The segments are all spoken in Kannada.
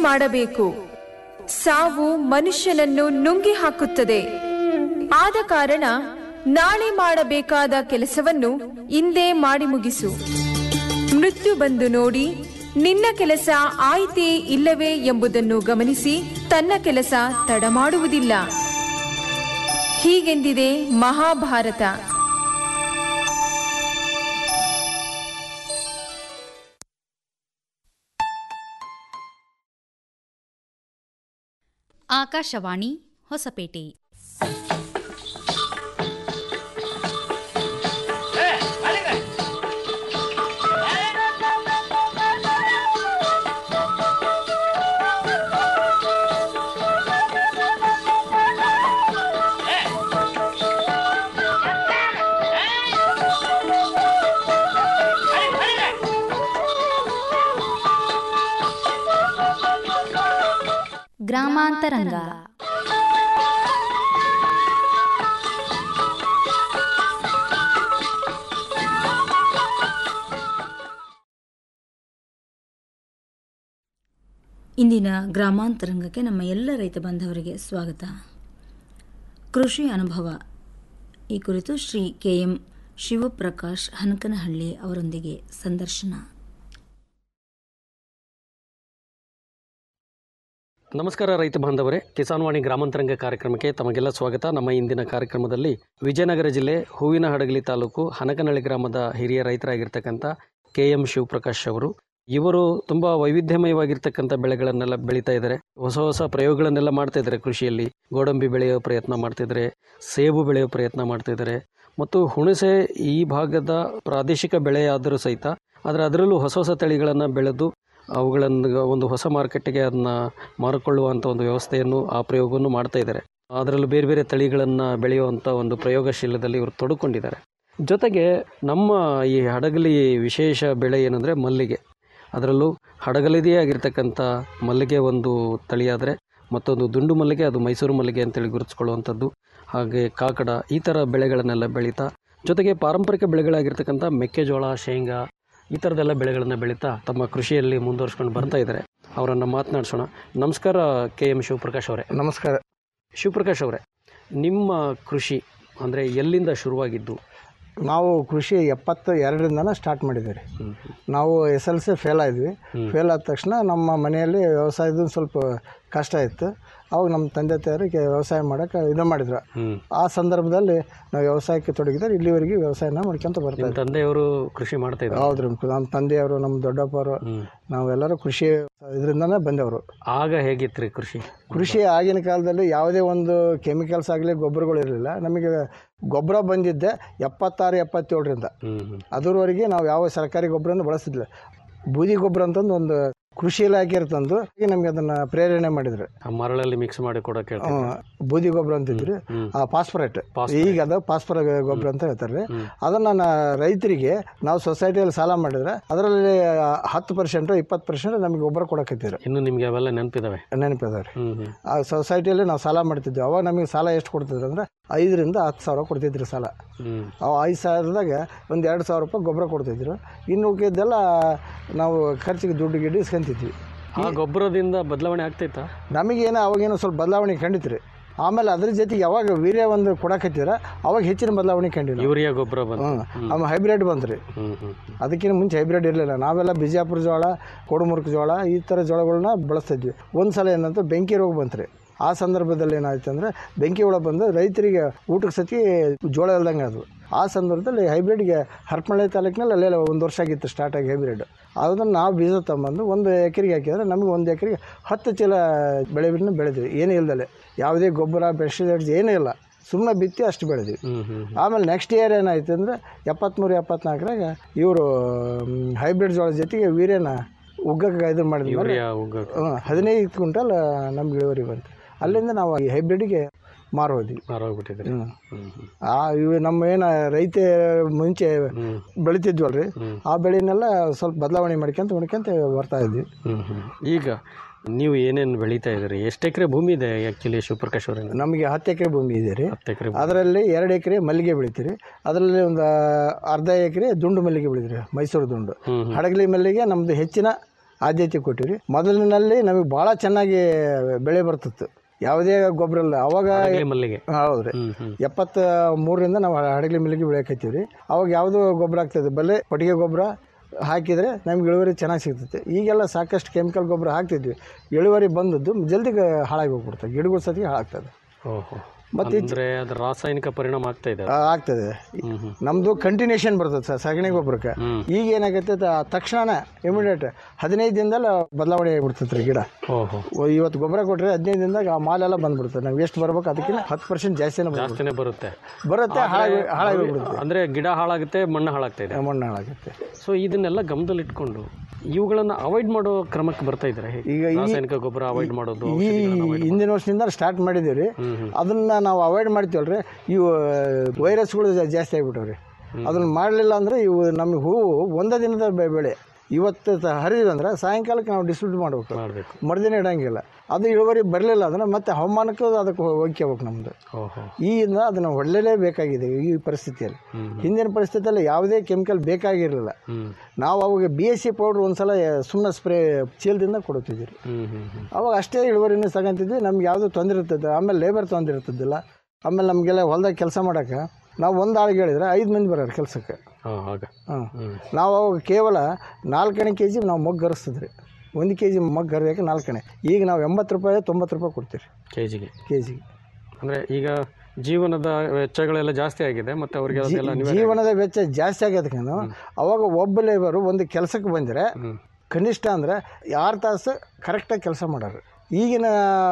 ಮಾಡಬೇಕು ಸಾವು ಮನುಷ್ಯನನ್ನು ನುಂಗಿ ಹಾಕುತ್ತದೆ ಆದ ಕಾರಣ ನಾಳೆ ಮಾಡಬೇಕಾದ ಕೆಲಸವನ್ನು ಇಂದೇ ಮಾಡಿ ಮುಗಿಸು ಮೃತ್ಯು ಬಂದು ನೋಡಿ ನಿನ್ನ ಕೆಲಸ ಆಯಿತೇ ಇಲ್ಲವೇ ಎಂಬುದನ್ನು ಗಮನಿಸಿ ತನ್ನ ಕೆಲಸ ತಡ ಮಾಡುವುದಿಲ್ಲ ಹೀಗೆಂದಿದೆ ಮಹಾಭಾರತ ಆಕಾಶವಾಣಿ ಹೊಸಪೇಟೆ ಗ್ರಾಮಾಂತರಂಗ ಇಂದಿನ ಗ್ರಾಮಾಂತರಂಗಕ್ಕೆ ನಮ್ಮ ಎಲ್ಲ ರೈತ ಬಾಂಧವರಿಗೆ ಸ್ವಾಗತ ಕೃಷಿ ಅನುಭವ ಈ ಕುರಿತು ಶ್ರೀ ಕೆ ಎಂ ಶಿವಪ್ರಕಾಶ್ ಹನಕನಹಳ್ಳಿ ಅವರೊಂದಿಗೆ ಸಂದರ್ಶನ ನಮಸ್ಕಾರ ರೈತ ಬಾಂಧವರೇ ಕಿಸಾನ್ ವಾಣಿ ಗ್ರಾಮಾಂತರಂಗ ಕಾರ್ಯಕ್ರಮಕ್ಕೆ ತಮಗೆಲ್ಲ ಸ್ವಾಗತ ನಮ್ಮ ಇಂದಿನ ಕಾರ್ಯಕ್ರಮದಲ್ಲಿ ವಿಜಯನಗರ ಜಿಲ್ಲೆ ಹೂವಿನ ಹಡಗಲಿ ತಾಲೂಕು ಹನಕನಹಳ್ಳಿ ಗ್ರಾಮದ ಹಿರಿಯ ರೈತರಾಗಿರ್ತಕ್ಕಂಥ ಕೆ ಎಂ ಶಿವಪ್ರಕಾಶ್ ಅವರು ಇವರು ತುಂಬ ವೈವಿಧ್ಯಮಯವಾಗಿರ್ತಕ್ಕಂಥ ಬೆಳೆಗಳನ್ನೆಲ್ಲ ಬೆಳೀತಾ ಇದ್ದಾರೆ ಹೊಸ ಹೊಸ ಪ್ರಯೋಗಗಳನ್ನೆಲ್ಲ ಮಾಡ್ತಾ ಇದ್ದಾರೆ ಕೃಷಿಯಲ್ಲಿ ಗೋಡಂಬಿ ಬೆಳೆಯೋ ಪ್ರಯತ್ನ ಮಾಡ್ತಿದ್ದಾರೆ ಸೇಬು ಬೆಳೆಯೋ ಪ್ರಯತ್ನ ಮಾಡ್ತಿದ್ದಾರೆ ಮತ್ತು ಹುಣಸೆ ಈ ಭಾಗದ ಪ್ರಾದೇಶಿಕ ಬೆಳೆಯಾದರೂ ಸಹಿತ ಆದರೆ ಅದರಲ್ಲೂ ಹೊಸ ಹೊಸ ತಳಿಗಳನ್ನು ಬೆಳೆದು ಅವುಗಳನ್ನು ಒಂದು ಹೊಸ ಮಾರುಕಟ್ಟೆಗೆ ಅದನ್ನ ಮಾರಿಕೊಳ್ಳುವಂಥ ಒಂದು ವ್ಯವಸ್ಥೆಯನ್ನು ಆ ಪ್ರಯೋಗವನ್ನು ಮಾಡ್ತಾ ಇದ್ದಾರೆ ಅದರಲ್ಲೂ ಬೇರೆ ಬೇರೆ ತಳಿಗಳನ್ನು ಬೆಳೆಯುವಂಥ ಒಂದು ಪ್ರಯೋಗಶೀಲದಲ್ಲಿ ಇವರು ತೊಡಕೊಂಡಿದ್ದಾರೆ ಜೊತೆಗೆ ನಮ್ಮ ಈ ಹಡಗಲಿ ವಿಶೇಷ ಬೆಳೆ ಏನಂದರೆ ಮಲ್ಲಿಗೆ ಅದರಲ್ಲೂ ಹಡಗಲಿದೇ ಆಗಿರ್ತಕ್ಕಂಥ ಮಲ್ಲಿಗೆ ಒಂದು ತಳಿಯಾದರೆ ಮತ್ತೊಂದು ದುಂಡು ಮಲ್ಲಿಗೆ ಅದು ಮೈಸೂರು ಮಲ್ಲಿಗೆ ಅಂತೇಳಿ ಗುರುತಿಸ್ಕೊಳ್ಳುವಂಥದ್ದು ಹಾಗೆ ಕಾಕಡ ಈ ಥರ ಬೆಳೆಗಳನ್ನೆಲ್ಲ ಬೆಳೀತಾ ಜೊತೆಗೆ ಪಾರಂಪರಿಕ ಬೆಳೆಗಳಾಗಿರ್ತಕ್ಕಂಥ ಮೆಕ್ಕೆಜೋಳ ಶೇಂಗಾ ಈ ಥರದೆಲ್ಲ ಬೆಳೆಗಳನ್ನು ಬೆಳೀತಾ ತಮ್ಮ ಕೃಷಿಯಲ್ಲಿ ಮುಂದುವರ್ಸ್ಕೊಂಡು ಬರ್ತಾ ಇದ್ದಾರೆ ಅವರನ್ನು ಮಾತನಾಡಿಸೋಣ ನಮಸ್ಕಾರ ಕೆ ಎಂ ಶಿವಪ್ರಕಾಶ್ ಅವರೇ ನಮಸ್ಕಾರ ಶಿವಪ್ರಕಾಶ್ ಅವರೇ ನಿಮ್ಮ ಕೃಷಿ ಅಂದರೆ ಎಲ್ಲಿಂದ ಶುರುವಾಗಿದ್ದು ನಾವು ಕೃಷಿ ಎಪ್ಪತ್ತು ಎರಡರಿಂದನೇ ಸ್ಟಾರ್ಟ್ ಮಾಡಿದ್ದೀವಿ ರೀ ನಾವು ಎಸ್ ಎಲ್ ಸಿ ಫೇಲ್ ಆದ್ವಿ ಫೇಲ್ ಆದ ತಕ್ಷಣ ನಮ್ಮ ಮನೆಯಲ್ಲಿ ವ್ಯವಸಾಯದ ಸ್ವಲ್ಪ ಕಷ್ಟ ಇತ್ತು ಅವಾಗ ನಮ್ಮ ತಂದೆ ತಾಯರಿಗೆ ವ್ಯವಸಾಯ ಮಾಡೋಕೆ ಇದು ಮಾಡಿದ್ರು ಆ ಸಂದರ್ಭದಲ್ಲಿ ನಾವು ವ್ಯವಸಾಯಕ್ಕೆ ತೊಡಗಿದ್ರೆ ಇಲ್ಲಿವರೆಗೆ ವ್ಯವಸಾಯನ ಮಾಡ್ಕೊಂತ ಬರ್ತಾ ನಿಮ್ಮ ಇದ್ದೀವಿ ತಂದೆಯವರು ಕೃಷಿ ಮಾಡ್ತಾ ಇದ್ದಾರೆ ಹೌದ್ರಿ ನಮ್ಮ ತಂದೆಯವರು ನಮ್ಮ ದೊಡ್ಡಪ್ಪರು ನಾವೆಲ್ಲರೂ ಕೃಷಿ ಇದರಿಂದನೇ ಬಂದವರು ಆಗ ಹೇಗಿತ್ತು ರೀ ಕೃಷಿ ಕೃಷಿ ಆಗಿನ ಕಾಲದಲ್ಲಿ ಯಾವುದೇ ಒಂದು ಕೆಮಿಕಲ್ಸ್ ಆಗಲಿ ಗೊಬ್ಬರಗಳು ಇರಲಿಲ್ಲ ನಮಗೆ ಗೊಬ್ಬರ ಬಂದಿದ್ದೆ ಎಪ್ಪತ್ತಾರು ಎಪ್ಪತ್ತೇಳರಿಂದ ಅದರವರೆಗೆ ನಾವು ಯಾವ ಸರ್ಕಾರಿ ಗೊಬ್ಬರನ ಬಳಸ್ತಿದ್ದಿಲ್ಲ ಬೂದಿ ಗೊಬ್ಬರ ಅಂತಂದು ಒಂದು ಕೃಷಿ ಇಲಾಖೆ ತಂದು ನಮಗೆ ಅದನ್ನು ಪ್ರೇರಣೆ ಮಾಡಿದ್ರು ಆ ಮರಳಲ್ಲಿ ಮಿಕ್ಸ್ ಮಾಡಿ ಕೊಡೋಕೆ ಹೇಳ್ತಾರೆ ಹ್ಮ್. ಬೂದಿ ಗೊಬ್ಬರ ಅಂತಿದ್ರಿ ಆ ಫಾಸ್ಫರೇಟ್ ಈಗ ಅದು ಫಾಸ್ಫರ ಗೊಬ್ಬರ ಅಂತ ಹೇಳ್ತಾರೆ ಅದನ್ನ ನಾ ರೈತರಿಗೆ ನಾವು ಸೊಸೈಟಿಯಲ್ಲಿ ಸಾಲ ಮಾಡಿದ್ರೆ ಅದರಲ್ಲಿ ಹತ್ತು ಪರ್ಸೆಂಟ್ ಇಪ್ಪತ್ತು ಪರ್ಸೆಂಟ್ ನಮಗೆ ಗೊಬ್ಬರ ಕೊಡಕತ್ತಿದ್ರು ಇನ್ನು ನಿಮಗೆ ಅವೆಲ್ಲ ನೆನಪಿದಾವೆ ನೆನಪಿದಾವೆ ರೀ ಹ್ಮ್ ಹ್ಮ್ ಆ ಸೊಸೈಟಿಯಲ್ಲಿ ನಾವು ಸಾಲ ಮಾಡ್ತಿದ್ವಿ ಅವಾಗ ನಮಗೆ ಸಾಲ ಎಷ್ಟು ಕೊಡ್ತಿದ್ರು ಅಂದ್ರೆ ಐದರಿಂದ ಹತ್ತು ಸಾವಿರ ಕೊಡ್ತಿದ್ರು ಸಾಲ ಹ್ಮ್ ಅವು ಐದು ಸಾವಿರದಾಗ ಒಂದು ಎರಡು ಸಾವಿರ ರೂಪಾಯಿ ಗೊಬ್ಬರ ಕೊಡ್ತಿದ್ರು ಇನ್ನು ಉಳಿದಿದ್ದೆಲ್ಲ ನಾವು ಖರ್ಚಿಗೆ ದುಡ್ಡು ಗಿಡ್ಡು ಇಸ್ಕೊಂತಿದ್ವಿ ಆ ಗೊಬ್ಬರದಿಂದ ಬದಲಾವಣೆ ಆಗ್ತೈತಾ ನಮಗೇನೋ ಅವಾಗೇನೋ ಸ್ವಲ್ಪ ಬದಲಾವಣೆ ಕಂಡಿತ್ತು ರೀ ಆಮೇಲೆ ಅದ್ರ ಜೊತೆಗೆ ಯಾವಾಗ ವೀರ್ಯ ಒಂದು ಕೊಡಕತ್ತಿರ ಅವಾಗ ಹೆಚ್ಚಿನ ಬದಲಾವಣೆ ಕಂಡಿಲ್ಲ ಯೂರಿಯಾ ಗೊಬ್ಬರ ಬಂತು ಹ್ಞೂ ಆಮೇಲೆ ಹೈಬ್ರಿಡ್ ಬಂತು ರೀ ಹ್ಮ್ ಹ್ಮ್ ಅದಕ್ಕಿಂತ ಮುಂಚೆ ಹೈಬ್ರಿಡ್ ಇರಲಿಲ್ಲ ನಾವೆಲ್ಲ ಬಿಜಾಪುರ ಜೋಳ ಕೊಡುಮುರುಕು ಜೋಳ ಈ ಥರ ಜೋಳಗಳನ್ನ ಬಳಸ್ತಿದ್ವಿ ಒಂದು ಸಲ ಏನಂತ ಬೆಂಕಿ ರೋಗ ಬಂತು ರೀ ಆ ಸಂದರ್ಭದಲ್ಲಿ ಏನಾಯ್ತು ಅಂದರೆ ಬೆಂಕಿ ಹುಳ ಬಂದು ರೈತರಿಗೆ ಊಟಕ್ಕೆ ಸತಿ ಜೋಳ ಇಲ್ದಂಗೆ ಅದು ಆ ಸಂದರ್ಭದಲ್ಲಿ ಹೈಬ್ರಿಡ್ಗೆ ಹರಪನಹಳ್ಳಿ ತಾಲೂಕಿನಲ್ಲಿ ಅಲ್ಲೇ ಒಂದು ವರ್ಷ ಆಗಿತ್ತು ಸ್ಟಾರ್ಟ್ ಆಗಿ ಹೈಬ್ರಿಡ್ ಅದನ್ನು ನಾವು ಬೀಜ ತಗೊಂಬಂದು ಒಂದು ಎಕರೆಗೆ ಹಾಕಿದ್ರೆ ನಮಗೆ ಒಂದು ಎಕರೆಗೆ ಹತ್ತು ಚೀಲ ಬೆಳೆ ಬೆಳೆದ್ವಿ ಏನೂ ಇಲ್ದಲೆ ಯಾವುದೇ ಗೊಬ್ಬರ ಪೆಸ್ಟಿಸೈಡ್ಸ್ ಏನೂ ಇಲ್ಲ ಸುಮ್ಮನೆ ಬಿತ್ತಿ ಅಷ್ಟು ಬೆಳೆದ್ವಿ ಹ್ಮ್ ಹ್ಮ್ ಆಮೇಲೆ ನೆಕ್ಸ್ಟ್ ಇಯರ್ ಏನಾಯ್ತು ಅಂದರೆ ಎಪ್ಪತ್ತ್ಮೂರು ಎಪ್ಪತ್ನಾಲ್ಕರಾಗ ಇವರು ಹೈಬ್ರಿಡ್ ಜೋಳ ಜೊತೆಗೆ ವೀರ್ಯನ ಉಗ್ಗಕ್ಕೆ ಇದು ಮಾಡಿದ್ಮೇಲೆ ಯೂರಿಯಾ ಉಗ್ಗ ಹ್ಮ್, ಹದಿನೈದು ಕ್ವಿಂಟಲ್ ನಮ್ಗೆ ಇಳುವರಿ ಬಂತು ಅಲ್ಲಿಂದ ನಾವು ಈ ಹೈಬ್ರಿಡ್ಗೆ ಮಾರೋದ್ವಿ ಮಾರೋಗ್ಬಿಟ್ಟಿದ್ರಿ ಹ್ಮ್. ಹ್ಮ್ ಹ್ಮ್ ಆ ಇವು ನಮ್ಮ ಏನು ರೈತ ಮುಂಚೆ ಬೆಳಿತಿದ್ವಲ್ರಿ ಆ ಬೆಳೆನೆಲ್ಲ ಸ್ವಲ್ಪ ಬದಲಾವಣೆ ಮಾಡ್ಕೊಂತ ಮಾಡ್ಕೊಂತ ಬರ್ತಾ ಇದ್ವಿ ಹ್ಮ್ ಹ್ಮ್ ಈಗ ನೀವು ಏನೇನು ಬೆಳೀತಾ ಇದ್ದೀರಿ ಎಷ್ಟು ಎಕರೆ ಭೂಮಿ ಇದೆ ಆ್ಯಕ್ಚುಲಿ ಶಿವಪ್ರಕಾಶ್ ಅವರೇ ನಮಗೆ ಹತ್ತು ಎಕರೆ ಭೂಮಿ ಇದೆ ರೀ ಹತ್ತು ಎಕರೆ ಅದರಲ್ಲಿ ಎರಡು ಎಕರೆ ಮಲ್ಲಿಗೆ ಬೆಳಿತೀರಿ ಅದರಲ್ಲಿ ಒಂದು ಅರ್ಧ ಎಕರೆ ದುಂಡು ಮಲ್ಲಿಗೆ ಬೆಳಿತೀರಿ ಮೈಸೂರು ದುಂಡು ಹ್ಮ್ ಹ್ಮ್. ಹಡಗಲಿ ಮಲ್ಲಿಗೆ ನಮ್ಮದು ಹೆಚ್ಚಿನ ಆದ್ಯತೆ ಕೊಟ್ಟಿವಿ ಮೊದಲಿನಲ್ಲಿ ನಮಗೆ ಭಾಳ ಚೆನ್ನಾಗಿ ಬೆಳೆ ಬರ್ತಿತ್ತು ಯಾವುದೇ ಗೊಬ್ಬರ ಇಲ್ಲ ಅವಾಗ ಹಡಗಲಿ ಮಲ್ಲಿಗೆ ಹೌದ್ರಿ ಹ್ಮ್ ಹ್ಮ್ ಎಪ್ಪತ್ತ ಮೂರರಿಂದ ನಾವು ಹಡಗಲಿ ಮಿಲ್ಲಿಗೆ ಬೆಳೆಯಕತ್ತೀವಿ ರೀ ಅವಾಗ ಯಾವುದೋ ಗೊಬ್ಬರ ಆಗ್ತದೆ ಬಲೆ ಕೊಟ್ಟಿಗೆ ಗೊಬ್ಬರ ಹಾಕಿದರೆ ನಮ್ಗೆ ಇಳುವರಿ ಚೆನ್ನಾಗಿ ಸಿಗ್ತೈತೆ ಈಗೆಲ್ಲ ಸಾಕಷ್ಟು ಕೆಮಿಕಲ್ ಗೊಬ್ಬರ ಹಾಕ್ತಿದ್ವಿ ಇಳುವರಿ ಬಂದದ್ದು ಜಲ್ದಿ ಗ- ಹಾಳಾಗಿ ಹೋಗ್ಬಿಡ್ತದೆ ಗಿಡಗಳ ಸತಿಗೆ ಹಾಳಾಗ್ತದೆ ಓಹೋ ಮತ್ತೆ ಅಂದ್ರೆ ಅದ್ರ ರಾಸಾಯನಿಕ ಪರಿಣಾಮ ಆಗ್ತಾ ಇದೆ ಆ, ಆಗ್ತದೆ ಹ್ಮ್ ಹ್ಮ್ ನಮ್ಮದು ಕಂಟಿನ್ಯೂಷನ್ ಬರ್ತದೆ ಸರ್ ಸಗಣಿ ಗೊಬ್ಬರಕ್ಕೆ ಹ್ಮ್. ಈಗ ಏನಾಗತ್ತೆ ತ- ತಕ್ಷಣ ಇಮಿಡಿಯೇಟ್ ಹದಿನೈದು ದಿನದಲ್ಲಿ ಬದಲಾವಣೆ ಆಗಿಬಿಡ್ತೈತೆ ರೀ ಗಿಡ ಓಹೋ ಓ, ಇವತ್ತು ಗೊಬ್ಬರ ಕೊಟ್ಟರೆ ಹದಿನೈದು ದಿನದಾಗ ಆ ಮಾಲೆಲ್ಲ ಬಂದ್ಬಿಡ್ತದೆ ನಾವು ಎಷ್ಟು ಬರ್ಬೇಕು ಅದಕ್ಕಿಂತ ಹತ್ತು ಪರ್ಸೆಂಟ್ ಜಾಸ್ತಿನೇ ಬಂದ್ಬಿಡುತ್ತೆ ಜಾಸ್ತಿನೇ ಬರುತ್ತೆ ಬರುತ್ತೆ ಹಾಳಾಗಿ ಹಾಳಾಗಿ ಹೋಗ್ಬಿಡುತ್ತೆ ಅಂದ್ರೆ ಗಿಡ ಹಾಳಾಗುತ್ತೆ ಮಣ್ಣು ಹಾಳಾಗ್ತಾ ಇದೆ ಮಣ್ಣು ಹಾಳಾಗುತ್ತೆ ಸೊ ಇದನ್ನೆಲ್ಲ ಗಮನದಲ್ಲಿಟ್ಕೊಂಡು ಇವುಗಳನ್ನ ಅವಾಯ್ಡ್ ಮಾಡೋ ಕ್ರಮಕ್ಕೆ ಬರ್ತಾ ಇದ್ದಾರೆ ಈಗ ಈ- ರಾಸಾಯನಿಕ ಗೊಬ್ಬರ ಅವಾಯ್ಡ್ ಮಾಡೋದು ಈ ಹಿಂದಿನ ವರ್ಷದಿಂದ ಸ್ಟಾರ್ಟ್ ಮಾಡಿದ್ದೀವಿ ರೀ ಅದನ್ನ ನಾವು ಅವಾಯ್ಡ್ ಮಾಡ್ತೀವಲ್ರಿ ಇವು ವೈರಸ್ಗಳು ಜಾ- ಜಾಸ್ತಿ ಆಗಿಬಿಟ್ಟವ್ರಿ ಅದನ್ನ ಮಾಡಲಿಲ್ಲ ಅಂದರೆ ಇವು ನಮಗೆ ಹೂವು ಒಂದೇ ದಿನದ ಬೆ- ಬೆಳೆ ಇವತ್ತು ತ- ಹರಿದ್ವಿ ಅಂದ್ರೆ ಸಾಯಂಕಾಲಕ್ಕೆ ನಾವು ಡಿಸ್ಟ್ರಿಬ್ಯೂಟ್ ಮಾಡ್ಬೇಕು ಮಾಡಬೇಕು ಮರುದಿನ ಇಡಂಗಿಲ್ಲ ಅದು ಇಳುವರಿ ಬರಲಿಲ್ಲ ಅಂದ್ರೆ ಮತ್ತೆ ಹವಾಮಾನಕ್ಕೂ ಅದಕ್ಕೆ ಹೋಗ್ಕೋಬೇಕು ನಮ್ಮದು ಓಹೋ ಈಗಿಂದ ಅದನ್ನು ಒಳ್ಳೆಯಲೇಬೇಕಾಗಿದೆ ಈ ಪರಿಸ್ಥಿತಿಯಲ್ಲಿ ಹಿಂದಿನ ಪರಿಸ್ಥಿತಿಯಲ್ಲಿ ಯಾವುದೇ ಕೆಮಿಕಲ್ ಬೇಕಾಗಿರಲಿಲ್ಲ ಹ್ಮ್ ನಾವು ಅವಾಗ ಬಿ ಎಸ್ ಸಿ ಪೌಡ್ರ್ ಒಂದು ಸಲ ಸುಮ್ಮನೆ ಸ್ಪ್ರೇ ಚೀಲದಿಂದ ಕೊಡುತ್ತಿದ್ವಿ ರೀ ಹ್ಮ್ ಹ್ಮ್ ಹ್ಮ್ ಅವಾಗ ಅಷ್ಟೇ ಇಳುವರಿನೂ ತಗೊಂತಿದ್ವಿ ನಮ್ಗೆ ಯಾವುದೂ ತೊಂದರೆ ಇರ್ತದೆ ಆಮೇಲೆ ಲೇಬರ್ ತೊಂದರೆ ಇರ್ತಿದ್ದಿಲ್ಲ ಆಮೇಲೆ ನಮಗೆಲ್ಲ ಹೊಲ್ದಾಗ ಕೆಲಸ ಮಾಡೋಕೆ ನಾವು ಒಂದು ಆಳಿಗೆ ಹೇಳಿದ್ರೆ ಐದು ಮಂದಿ ಬರೋರು ಕೆಲಸಕ್ಕೆ ಹಾಂ ಆಗ ಹಾಂ ಹ್ಮ್ ನಾವು ಅವಾಗ ಕೇವಲ ನಾಲ್ಕಣೆ ಕೆ ಜಿ ನಾವು ಮಗ್ಗು ಗರಿಸ್ತಿದ್ರಿ ಒಂದು ಕೆ ಜಿ ಮಗ್ಗು ಗರಿಯೋಕೆ ನಾಲ್ಕಣೆ ಈಗ ನಾವು ಎಂಬತ್ತು ರೂಪಾಯಿ ತೊಂಬತ್ತು ರೂಪಾಯಿ ಕೊಡ್ತೀವಿ ಕೆ ಜಿಗೆ ಕೆ ಜಿಗೆ ಅಂದ್ರೆ ಈಗ ಜೀವನದ ವೆಚ್ಚಗಳೆಲ್ಲ ಜಾಸ್ತಿ ಆಗಿದೆ ಮತ್ತೆ ಅವರಿಗೆ ಅದೆಲ್ಲ ಅನಿವಾರ್ಯ ಜೀವನದ ವೆಚ್ಚ ಜಾಸ್ತಿ ಆಗೋದಕ್ಕೆ ಅವಾಗ ಒಬ್ಬ ಲೇಬರು ಒಂದು ಕೆಲಸಕ್ಕೆ ಬಂದರೆ ಹ್ಮ್. ಕನಿಷ್ಠ ಅಂದರೆ ಆರು ತಾಸು ಕರೆಕ್ಟಾಗಿ ಕೆಲಸ ಮಾಡೋರು ಈಗಿನ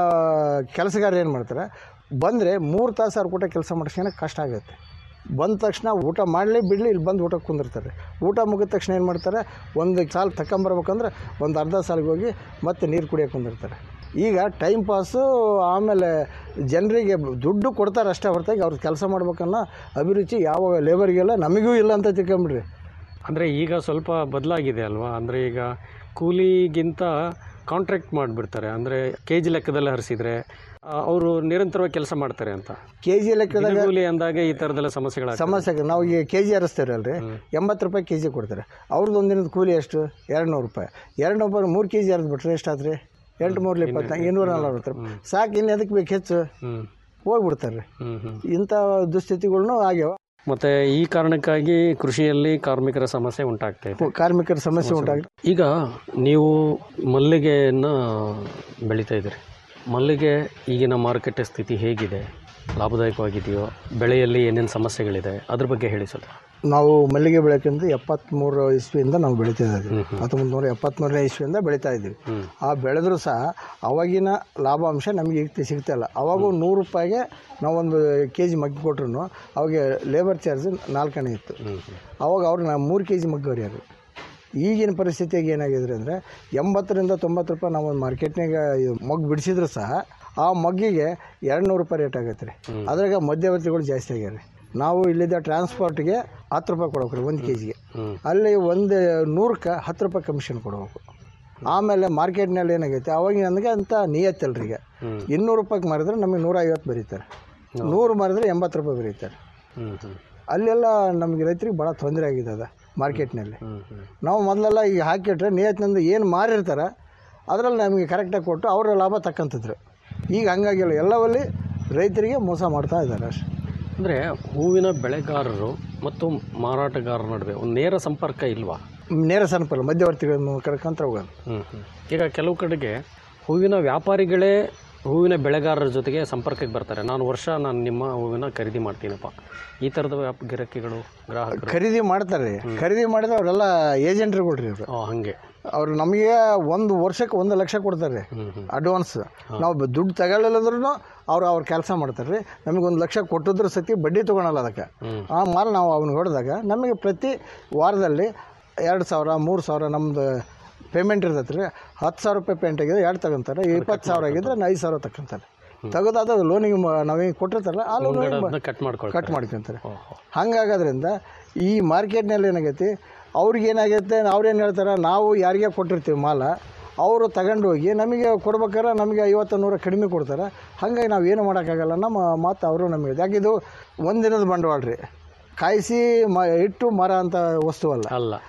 ಕೆಲಸಗಾರ ಏನು ಮಾಡ್ತಾರೆ ಬಂದರೆ ಮೂರು ತಾಸು ಅವ್ರ ಕೂಟ ಕೆಲಸ ಮಾಡಿಸ್ಕೊಂಡು ಕಷ್ಟ ಆಗುತ್ತೆ ಬಂದ ತಕ್ಷಣ ಊಟ ಮಾಡಲಿ ಬಿಡಲಿ ಇಲ್ಲಿ ಬಂದು ಊಟಕ್ಕೆ ಕುಂದಿರ್ತಾರೆ ಊಟ ಮುಗಿದ ತಕ್ಷಣ ಏನು ಮಾಡ್ತಾರೆ ಒಂದು ಸಾಲು ತಗೊಂಬರ್ಬೇಕಂದ್ರೆ ಒಂದು ಅರ್ಧ ಸಾಲಿಗೆ ಹೋಗಿ ಮತ್ತೆ ನೀರು ಕುಡಿಯೋಕೆ ಕುಂದಿರ್ತಾರೆ ಈಗ ಟೈಮ್ ಪಾಸು ಆಮೇಲೆ ಜನರಿಗೆ ದುಡ್ಡು ಕೊಡ್ತಾರೆ ಅಷ್ಟೇ ಹೊರತಾಗಿ ಅವ್ರು ಕೆಲಸ ಮಾಡ್ಬೇಕನ್ನೋ ಅಭಿರುಚಿ ಯಾವ ಲೇಬರಿಗೆಲ್ಲ ನಮಗೂ ಇಲ್ಲ ಅಂತ ತಿಳ್ಕೊಂಬಿಡ್ರಿ ಅಂದರೆ ಈಗ ಸ್ವಲ್ಪ ಬದಲಾಗಿದೆ ಅಲ್ವಾ ಅಂದರೆ ಈಗ ಕೂಲಿಗಿಂತ ಕಾಂಟ್ರಾಕ್ಟ್ ಮಾಡಿಬಿಡ್ತಾರೆ ಅಂದರೆ ಕೆ ಜಿ ಲೆಕ್ಕದಲ್ಲಿ ಹರಿಸಿದ್ರೆ ಅವರು ನಿರಂತರವಾಗಿ ಕೆಲಸ ಮಾಡ್ತಾರೆ ಅಂತ ಕೆ ಜಿ ಲೆಕ್ಕದಾಗ ಕೂಲಿ ಅಂದಾಗ ಈ ಥರದೆಲ್ಲ ಸಮಸ್ಯೆಗಳ ಸಮಸ್ಯೆ ನಾವು ಈಗ ಕೆ ಜಿ ಹರಿಸ್ತಾರಲ್ರಿ ಎಂಬತ್ತು ರೂಪಾಯಿ ಕೆ ಜಿ ಕೊಡ್ತಾರೆ ಅವ್ರದ್ದು ಒಂದಿನದ ಕೂಲಿ ಎಷ್ಟು ಎರಡು ನೂರು ರೂಪಾಯಿ ಎರಡು ನೂರು ರೂಪಾಯಿ ಮೂರು ಕೆ ಜಿ ಹರಿದ್ಬಿಟ್ರೆ ಎಷ್ಟಾದ್ರಿ ಎಂಟು ಮೂರಲಿ ಇಪ್ಪತ್ತು ಇನ್ನೂರ ನಲ್ವತ್ತು ರೂಪಾಯಿ ಸಾಕು ಇನ್ನು ಎದಕ್ಕೆ ಬೇಕು ಹೆಚ್ಚು ಹ್ಞೂ ಹೋಗ್ಬಿಡ್ತಾರೆ ಹ್ಞೂ ಹ್ಞೂ ಇಂಥ ದುಸ್ಥಿತಿಗಳ್ನು ಆಗ್ಯಾವ ಮತ್ತು ಈ ಕಾರಣಕ್ಕಾಗಿ ಕೃಷಿಯಲ್ಲಿ ಕಾರ್ಮಿಕರ ಸಮಸ್ಯೆ ಉಂಟಾಗ್ತಾ ಇದೆ ಕಾರ್ಮಿಕರ ಸಮಸ್ಯೆ ಉಂಟಾಗಿ ಈಗ ನೀವು ಮಲ್ಲಿಗೆಯನ್ನು ಬೆಳೀತಾ ಇದ್ದೀರಿ ಮಲ್ಲಿಗೆ ಈಗಿನ ಮಾರುಕಟ್ಟೆ ಸ್ಥಿತಿ ಹೇಗಿದೆ ಲಾಭದಾಯಕವಾಗಿದೆಯೋ ಬೆಳೆಯಲ್ಲಿ ಏನೇನು ಸಮಸ್ಯೆಗಳಿದೆ ಅದ್ರ ಬಗ್ಗೆ ಹೇಳಿ ಸ್ವಲ್ಪ ನಾವು ಮಲ್ಲಿಗೆ ಬೆಳೆಕಿಂದ ಎಪ್ಪತ್ತ್ಮೂರು ಇಸ್ವಿಯಿಂದ ನಾವು ಬೆಳೀತಾ ಇದ್ದೀವಿ ಹತ್ತೊಂಬತ್ತು ನೂರ ಎಪ್ಪತ್ತ್ಮೂರನೇ ಇಸ್ವಿಯಿಂದ ಬೆಳೀತಾ ಇದ್ದೀವಿ ಆ ಬೆಳೆದ್ರೂ ಸಹ ಅವಾಗಿನ ಲಾಭಾಂಶ ನಮಗೆ ಈಗ ಸಿಗ್ತಾ ಇಲ್ಲ ಅವಾಗ ನೂರು ರೂಪಾಯಿಗೆ ನಾವೊಂದು ಕೆ ಜಿ ಮಗ್ಗಿ ಕೊಟ್ರು ಅವಾಗ ಲೇಬರ್ ಚಾರ್ಜ್ ನಾಲ್ಕನೇ ಇತ್ತು ಅವಾಗ ಅವ್ರು ನಾ ಮೂರು ಕೆ ಜಿ ಮಗ್ಗಿ ಹೊರ್ಯಾರು ಈಗಿನ ಪರಿಸ್ಥಿತಿಯಾಗಿ ಏನಾಗಿದೆ ಅಂದರೆ ಎಂಬತ್ತರಿಂದ ತೊಂಬತ್ತು ರೂಪಾಯಿ ನಾವು ಒಂದು ಮಾರ್ಕೆಟ್ನಾಗ ಮಗ್ಗು ಬಿಡಿಸಿದ್ರು ಸಹ ಆ ಮಗ್ಗಿಗೆ ಎರಡು ನೂರು ರೂಪಾಯಿ ರೇಟ್ ಆಗತ್ತೆ ರೀ ಅದ್ರಾಗ ಮಧ್ಯವರ್ತಿಗಳು ಜಾಸ್ತಿ ಆಗ್ಯಾರ ರೀ ನಾವು ಇಲ್ಲಿದ್ದ ಟ್ರಾನ್ಸ್ಪೋರ್ಟ್ಗೆ ಹತ್ತು ರೂಪಾಯಿ ಕೊಡ್ಬೇಕು ರೀ ಒಂದು ಕೆ ಜಿಗೆ ಅಲ್ಲಿ ಒಂದು ನೂರಕ್ಕೆ ಹತ್ತು ರೂಪಾಯಿ ಕಮಿಷನ್ ಕೊಡ್ಬೇಕು ಆಮೇಲೆ ಮಾರ್ಕೆಟ್ನಲ್ಲಿ ಏನಾಗೈತೆ ಅವಾಗ ನನಗೆ ಅಂತ ನಿಯತ್ತಲ್ರಿ ಈಗ ಇನ್ನೂರು ರೂಪಾಯಿಗೆ ಮಾರಿದ್ರೆ ನಮಗೆ ನೂರ ಐವತ್ತು ಬರೀತಾರೆ ನೂರು ಮಾರಿದ್ರೆ ಎಂಬತ್ತು ರೂಪಾಯಿ ಬರೀತಾರೆ ಹ್ಞೂ ಹ್ಞೂ ಅಲ್ಲೆಲ್ಲ ನಮಗೆ ರೈತರಿಗೆ ಭಾಳ ತೊಂದರೆ ಆಗಿದೆ ಅದ ಮಾರ್ಕೆಟ್ನಲ್ಲಿ ಹ್ಞೂ ಹ್ಞೂ ನಾವು ಮೊದಲೆಲ್ಲ ಈಗ ಹಾಕಿಟ್ರೆ ನಿಯತ್ನಿಂದ ಏನು ಮಾರಿರ್ತಾರೆ ಅದರಲ್ಲಿ ನಮಗೆ ಕರೆಕ್ಟಾಗಿ ಕೊಟ್ಟು ಅವರ ಲಾಭ ತಕ್ಕಂತಿದ್ರು ಈಗ ಹಂಗಾಗಿಲ್ಲ ಎಲ್ಲವಲ್ಲಿ ರೈತರಿಗೆ ಮೋಸ ಮಾಡ್ತಾ ಇದ್ದಾರೆ ಅಷ್ಟೇ ಅಂದರೆ ಹೂವಿನ ಬೆಳೆಗಾರರು ಮತ್ತು ಮಾರಾಟಗಾರರ ನಡುವೆ ಒಂದು ನೇರ ಸಂಪರ್ಕ ಇಲ್ವಾ ನೇರ ಸನಪಲ್ಲ ಮಧ್ಯವರ್ತಿಗಳನ್ನು ಕರ್ಕೊಂತ ಹೋಗೋದು ಹ್ಞೂ ಹ್ಞೂ ಈಗ ಕೆಲವು ಕಡೆಗೆ ಹೂವಿನ ವ್ಯಾಪಾರಿಗಳೇ ಹೂವಿನ ಬೆಳೆಗಾರರ ಜೊತೆಗೆ ಸಂಪರ್ಕಕ್ಕೆ ಬರ್ತಾರೆ ನಾನು ವರ್ಷ ನಾನು ನಿಮ್ಮ ಹೂವಿನ ಖರೀದಿ ಮಾಡ್ತೀನಪ್ಪ ಈ ಥರದ ವ್ಯಾಪ ಗಿರಾಕಿಗಳು ಗ್ರಾಹಕರು ಖರೀದಿ ಮಾಡ್ತಾರೆ ಖರೀದಿ ಮಾಡಿದ್ರೆ ಅವರೆಲ್ಲ ಏಜೆಂಟ್ರುಗಳು ರೀ ಅವರು ಓ ಹಾಗೆ ಅವ್ರು ನಮಗೆ ಒಂದು ವರ್ಷಕ್ಕೆ ಒಂದು ಲಕ್ಷ ಕೊಡ್ತಾರೆ ಹ್ಞೂ ಹ್ಞೂ ಅಡ್ವಾನ್ಸ್ ನಾವು ಬ- ದುಡ್ಡು ತಗೊಳ್ಳಿಲ್ಲದ್ರೂ ಅವ್ರು ಅವ್ರ ಕೆಲಸ ಮಾಡ್ತಾರೆ ರೀ ನಮಗೆ ಒಂದು ಲಕ್ಷ ಕೊಟ್ಟಿದ್ರ ಸತಿ ಬಡ್ಡಿ ತೊಗೊಳಲ್ಲ ಅದಕ್ಕೆ ಹ್ಮ್. ಆ ಮಾಲ್ ನಾವು ಅವ್ನಿಗೆ ಹೊಡೆದಾಗ ನಮಗೆ ಪ್ರತಿ ವಾರದಲ್ಲಿ ಎರಡು ಸಾವಿರ ಮೂರು ಸಾವಿರ ನಮ್ಮದು ಪೇಮೆಂಟ್ ಇರ್ತೈತೆ ರೀ ಹತ್ತು ಸಾವಿರ ರೂಪಾಯಿ ಪೇಂಟ್ ಆಗಿದ್ರೆ ಎರಡು ತಗೊಂತಾರೆ ಇಪ್ಪತ್ತು ಸಾವಿರ ಆಗಿದ್ರೆ ಐದು ಸಾವಿರ ತಗೊಂತಾರೆ ತೆಗೆದಾದ ಲೋನಿಗೆ ನಾವೇನು ಕೊಟ್ಟಿರ್ತಾರಲ್ಲ ಆ ಲೋನ್ ಅದನ್ನ ಕಟ್ ಮಾಡ್ಕೊಳ್ತಾರೆ ಕಟ್ ಮಾಡ್ಕೊಂತಾರೆ ಓಹೋ ಹಂಗಾಗೋದ್ರಿಂದ ಈ ಮಾರ್ಕೆಟ್ನಲ್ಲಿ ಏನಾಗೈತಿ ಅವ್ರಿಗೆ ಏನಾಗೈತೆ ಅವ್ರೇನು ಹೇಳ್ತಾರೆ ನಾವು ಯಾರಿಗೆ ಕೊಟ್ಟಿರ್ತೀವಿ ಮಾಲ ಅವರು ತಗೊಂಡು ಹೋಗಿ ನಮಗೆ ಕೊಡ್ಬೇಕಾದ್ರೆ ನಮಗೆ ಐವತ್ತು ನೂರ ಕಡಿಮೆ ಕೊಡ್ತಾರೆ ಹಾಗಾಗಿ ನಾವು ಏನು ಮಾಡೋಕ್ಕಾಗಲ್ಲ ನಮ್ಮ ಮಾತು ಅವರು ನಮಗೆ ಯಾಕೆ ಇದು ಒಂದಿನದ ಬಂಡವಾಳ ರೀ ಕಾಯಿಸಿ ಮ ಇಟ್ಟು ಮರ ಅಂತ ವಸ್ತು ಅಲ್ಲ ಅಲ್ಲ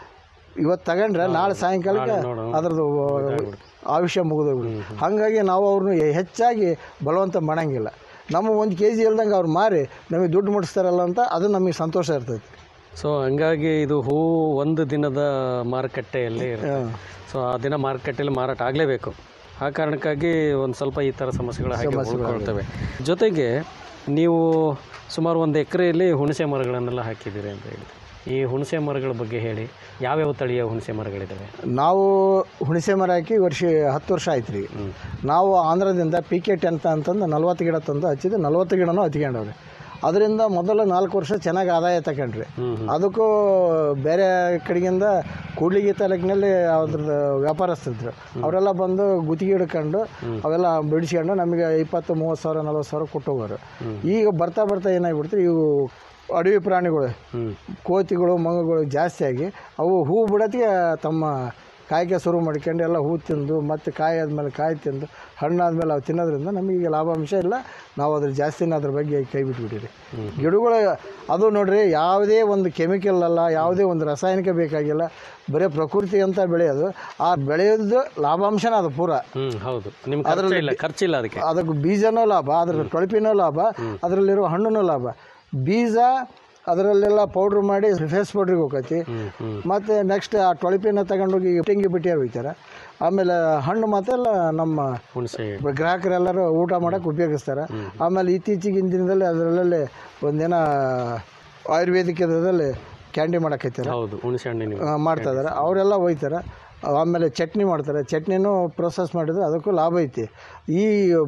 ಇವತ್ತು ತಗೊಂಡ್ರೆ ನಾಳೆ ಸಾಯಂಕಾಲಕ್ಕೆ ನೋಡು. ಅದ್ರದ್ದು ಆಯುಷ್ಯ ಮುಗಿದೋಗ್ಬಿಡು ಹಾಗಾಗಿ ನಾವು ಅವ್ರನ್ನ ಹೆಚ್ಚಾಗಿ ಬಲವಂತ ಮಾಡಂಗಿಲ್ಲ ನಮ್ಮ ಒಂದು ಕೆ ಜಿ ಇಲ್ದಂಗೆ ಅವ್ರು ಮಾರಿ ನಮಗೆ ದುಡ್ಡು ಮುಟ್ಟಿಸ್ತಾರಲ್ಲ ಅಂತ ಅದು ನಮಗೆ ಸಂತೋಷ ಇರ್ತೈತಿ ಸೊ ಹಂಗಾಗಿ ಇದು ಹೂ ಒಂದು ದಿನದ ಮಾರುಕಟ್ಟೆಯಲ್ಲಿ ಇರುತ್ತೆ ಸೊ ಆ ದಿನ ಮಾರುಕಟ್ಟೆಯಲ್ಲಿ ಮಾರಾಟ ಆಗಲೇಬೇಕು ಆ ಕಾರಣಕ್ಕಾಗಿ ಒಂದು ಸ್ವಲ್ಪ ಈ ಥರ ಸಮಸ್ಯೆಗಳು ಹಾಗೆ ಉಳ್ಕೊಳ್ತವೆ ಜೊತೆಗೆ ನೀವು ಸುಮಾರು ಒಂದು ಎಕರೆಯಲ್ಲಿ ಹುಣಸೆ ಮರಗಳನ್ನೆಲ್ಲ ಹಾಕಿದ್ದೀರಿ ಅಂತ ಹೇಳಿ ಈ ಹುಣಸೆ ಮರಗಳ ಬಗ್ಗೆ ಹೇಳಿ ಯಾವ್ಯಾವ ತಳಿಯ ಹುಣಸೆ ಮರಗಳಿದ್ದಾವೆ ನಾವು ಹುಣಸೆ ಮರ ಹಾಕಿ ವರ್ಷ ಹತ್ತು ವರ್ಷ ಆಯ್ತು ರೀ ನಾವು ಆಂಧ್ರದಿಂದ ಪಿ ಕೆ ಟೆಂತ್ ಅಂತಂದು ನಲ್ವತ್ತು ಗಿಡ ತಂದು ಹಚ್ಚಿದ್ದು ನಲ್ವತ್ತು ಗಿಡನೂ ಹತ್ಕೊಂಡವ್ರಿ ಅದರಿಂದ ಮೊದಲು ನಾಲ್ಕು ವರ್ಷ ಚೆನ್ನಾಗಿ ಆದಾಯ ತಗೊಂಡ್ರಿ ಅದಕ್ಕೂ ಬೇರೆ ಕಡೆಗಿಂದ ಕೂಡ್ಲಿಗಿ ತಾಲೂಕಿನಲ್ಲಿ ಅದ್ರದ್ದು ವ್ಯಾಪಾರಸ್ಥರಿದ್ರು ಅವರೆಲ್ಲ ಬಂದು ಗುತ್ತಿಗೆ ಹಿಡ್ಕೊಂಡು ಅವೆಲ್ಲ ಬಿಡಿಸ್ಕೊಂಡು ನಮಗೆ ಇಪ್ಪತ್ತು ಮೂವತ್ತು ಸಾವಿರ ನಲ್ವತ್ತು ಸಾವಿರ ಕೊಟ್ಟು ಹೋಗೋರು ಈಗ ಬರ್ತಾ ಬರ್ತಾ ಏನಾಗ್ಬಿಡ್ತಾರೆ ಇವು ಅಡವಿ ಪ್ರಾಣಿಗಳು ಕೋತಿಗಳು ಮಂಗಗಳು ಜಾಸ್ತಿ ಆಗಿ ಅವು ಹೂ ಬಿಡೋತ್ತಿಗೆ ತಮ್ಮ ಕಾಯಿಗೆ ಶುರು ಮಾಡ್ಕೊಂಡು ಎಲ್ಲ ಹೂ ತಿಂದು ಮತ್ತು ಕಾಯಿ ಆದಮೇಲೆ ಕಾಯಿ ತಿಂದು ಹಣ್ಣಾದ್ಮೇಲೆ ಅವು ತಿನ್ನೋದ್ರಿಂದ ನಮಗೆ ಲಾಭಾಂಶ ಇಲ್ಲ ನಾವು ಅದ್ರ ಜಾಸ್ತಿನ ಅದ್ರ ಬಗ್ಗೆ ಕೈ ಬಿಟ್ಬಿಟ್ಟಿರಿ ಗಿಡಗಳು ಅದು ನೋಡ್ರಿ ಯಾವುದೇ ಒಂದು ಕೆಮಿಕಲ್ ಅಲ್ಲ ಯಾವುದೇ ಒಂದು ರಾಸಾಯನಿಕ ಬೇಕಾಗಿಲ್ಲ ಬರೀ ಪ್ರಕೃತಿ ಅಂತ ಬೆಳೆಯೋದು ಆ ಬೆಳೆಯೋದು ಲಾಭಾಂಶನ ಅದು ಪೂರ ಹ್ಞೂ ಹೌದು ನಿಮ್ಗೆ ಖರ್ಚಿಲ್ಲ ಖರ್ಚಿಲ್ಲ ಅದಕ್ಕೆ ಅದಕ್ಕೆ ಬೀಜನೂ ಲಾಭ ಅದ್ರ ತೊಳಪಿನೂ ಲಾಭ ಅದರಲ್ಲಿರೋ ಹಣ್ಣುನೂ ಲಾಭ ಬೀಜ ಅದರಲ್ಲೆಲ್ಲ ಪೌಡ್ರ್ ಮಾಡಿ ಫೇಸ್ ಪೌಡ್ರಿಗೆ ಹೋಗತಿ ಮತ್ತು ನೆಕ್ಸ್ಟ್ ಆ ತೊಳಪಿನ ತಗೊಂಡೋಗಿ ತೆಂಗಿ ಬಿಟ್ಟಿಯಾರು ಹೋಗ್ತಾರೆ ಆಮೇಲೆ ಹಣ್ಣು ಮಾತೆಲ್ಲ ನಮ್ಮ ಹುಣಸೆ ಗ್ರಾಹಕರೆಲ್ಲರೂ ಊಟ ಮಾಡೋಕೆ ಉಪಯೋಗಿಸ್ತಾರೆ ಆಮೇಲೆ ಇತ್ತೀಚಿಗಿನ ದಿನದಲ್ಲಿ ಅದರಲ್ಲೇ ಒಂದಿನ ಆಯುರ್ವೇದಿಕದಲ್ಲಿ ಕ್ಯಾಂಡಿ ಮಾಡಕೈತಾರೆ ಹೌದು ಹುಣಸೆ ಹಣ್ಣಿನ ಮಾಡ್ತಾ ಇದಾರೆ ಅವರೆಲ್ಲ ಒಯ್ತಾರೆ ಆಮೇಲೆ ಚಟ್ನಿ ಮಾಡ್ತಾರೆ ಚಟ್ನಿನೂ ಪ್ರೊಸೆಸ್ ಮಾಡಿದ್ರೆ ಅದಕ್ಕೂ ಲಾಭ ಐತಿ ಈ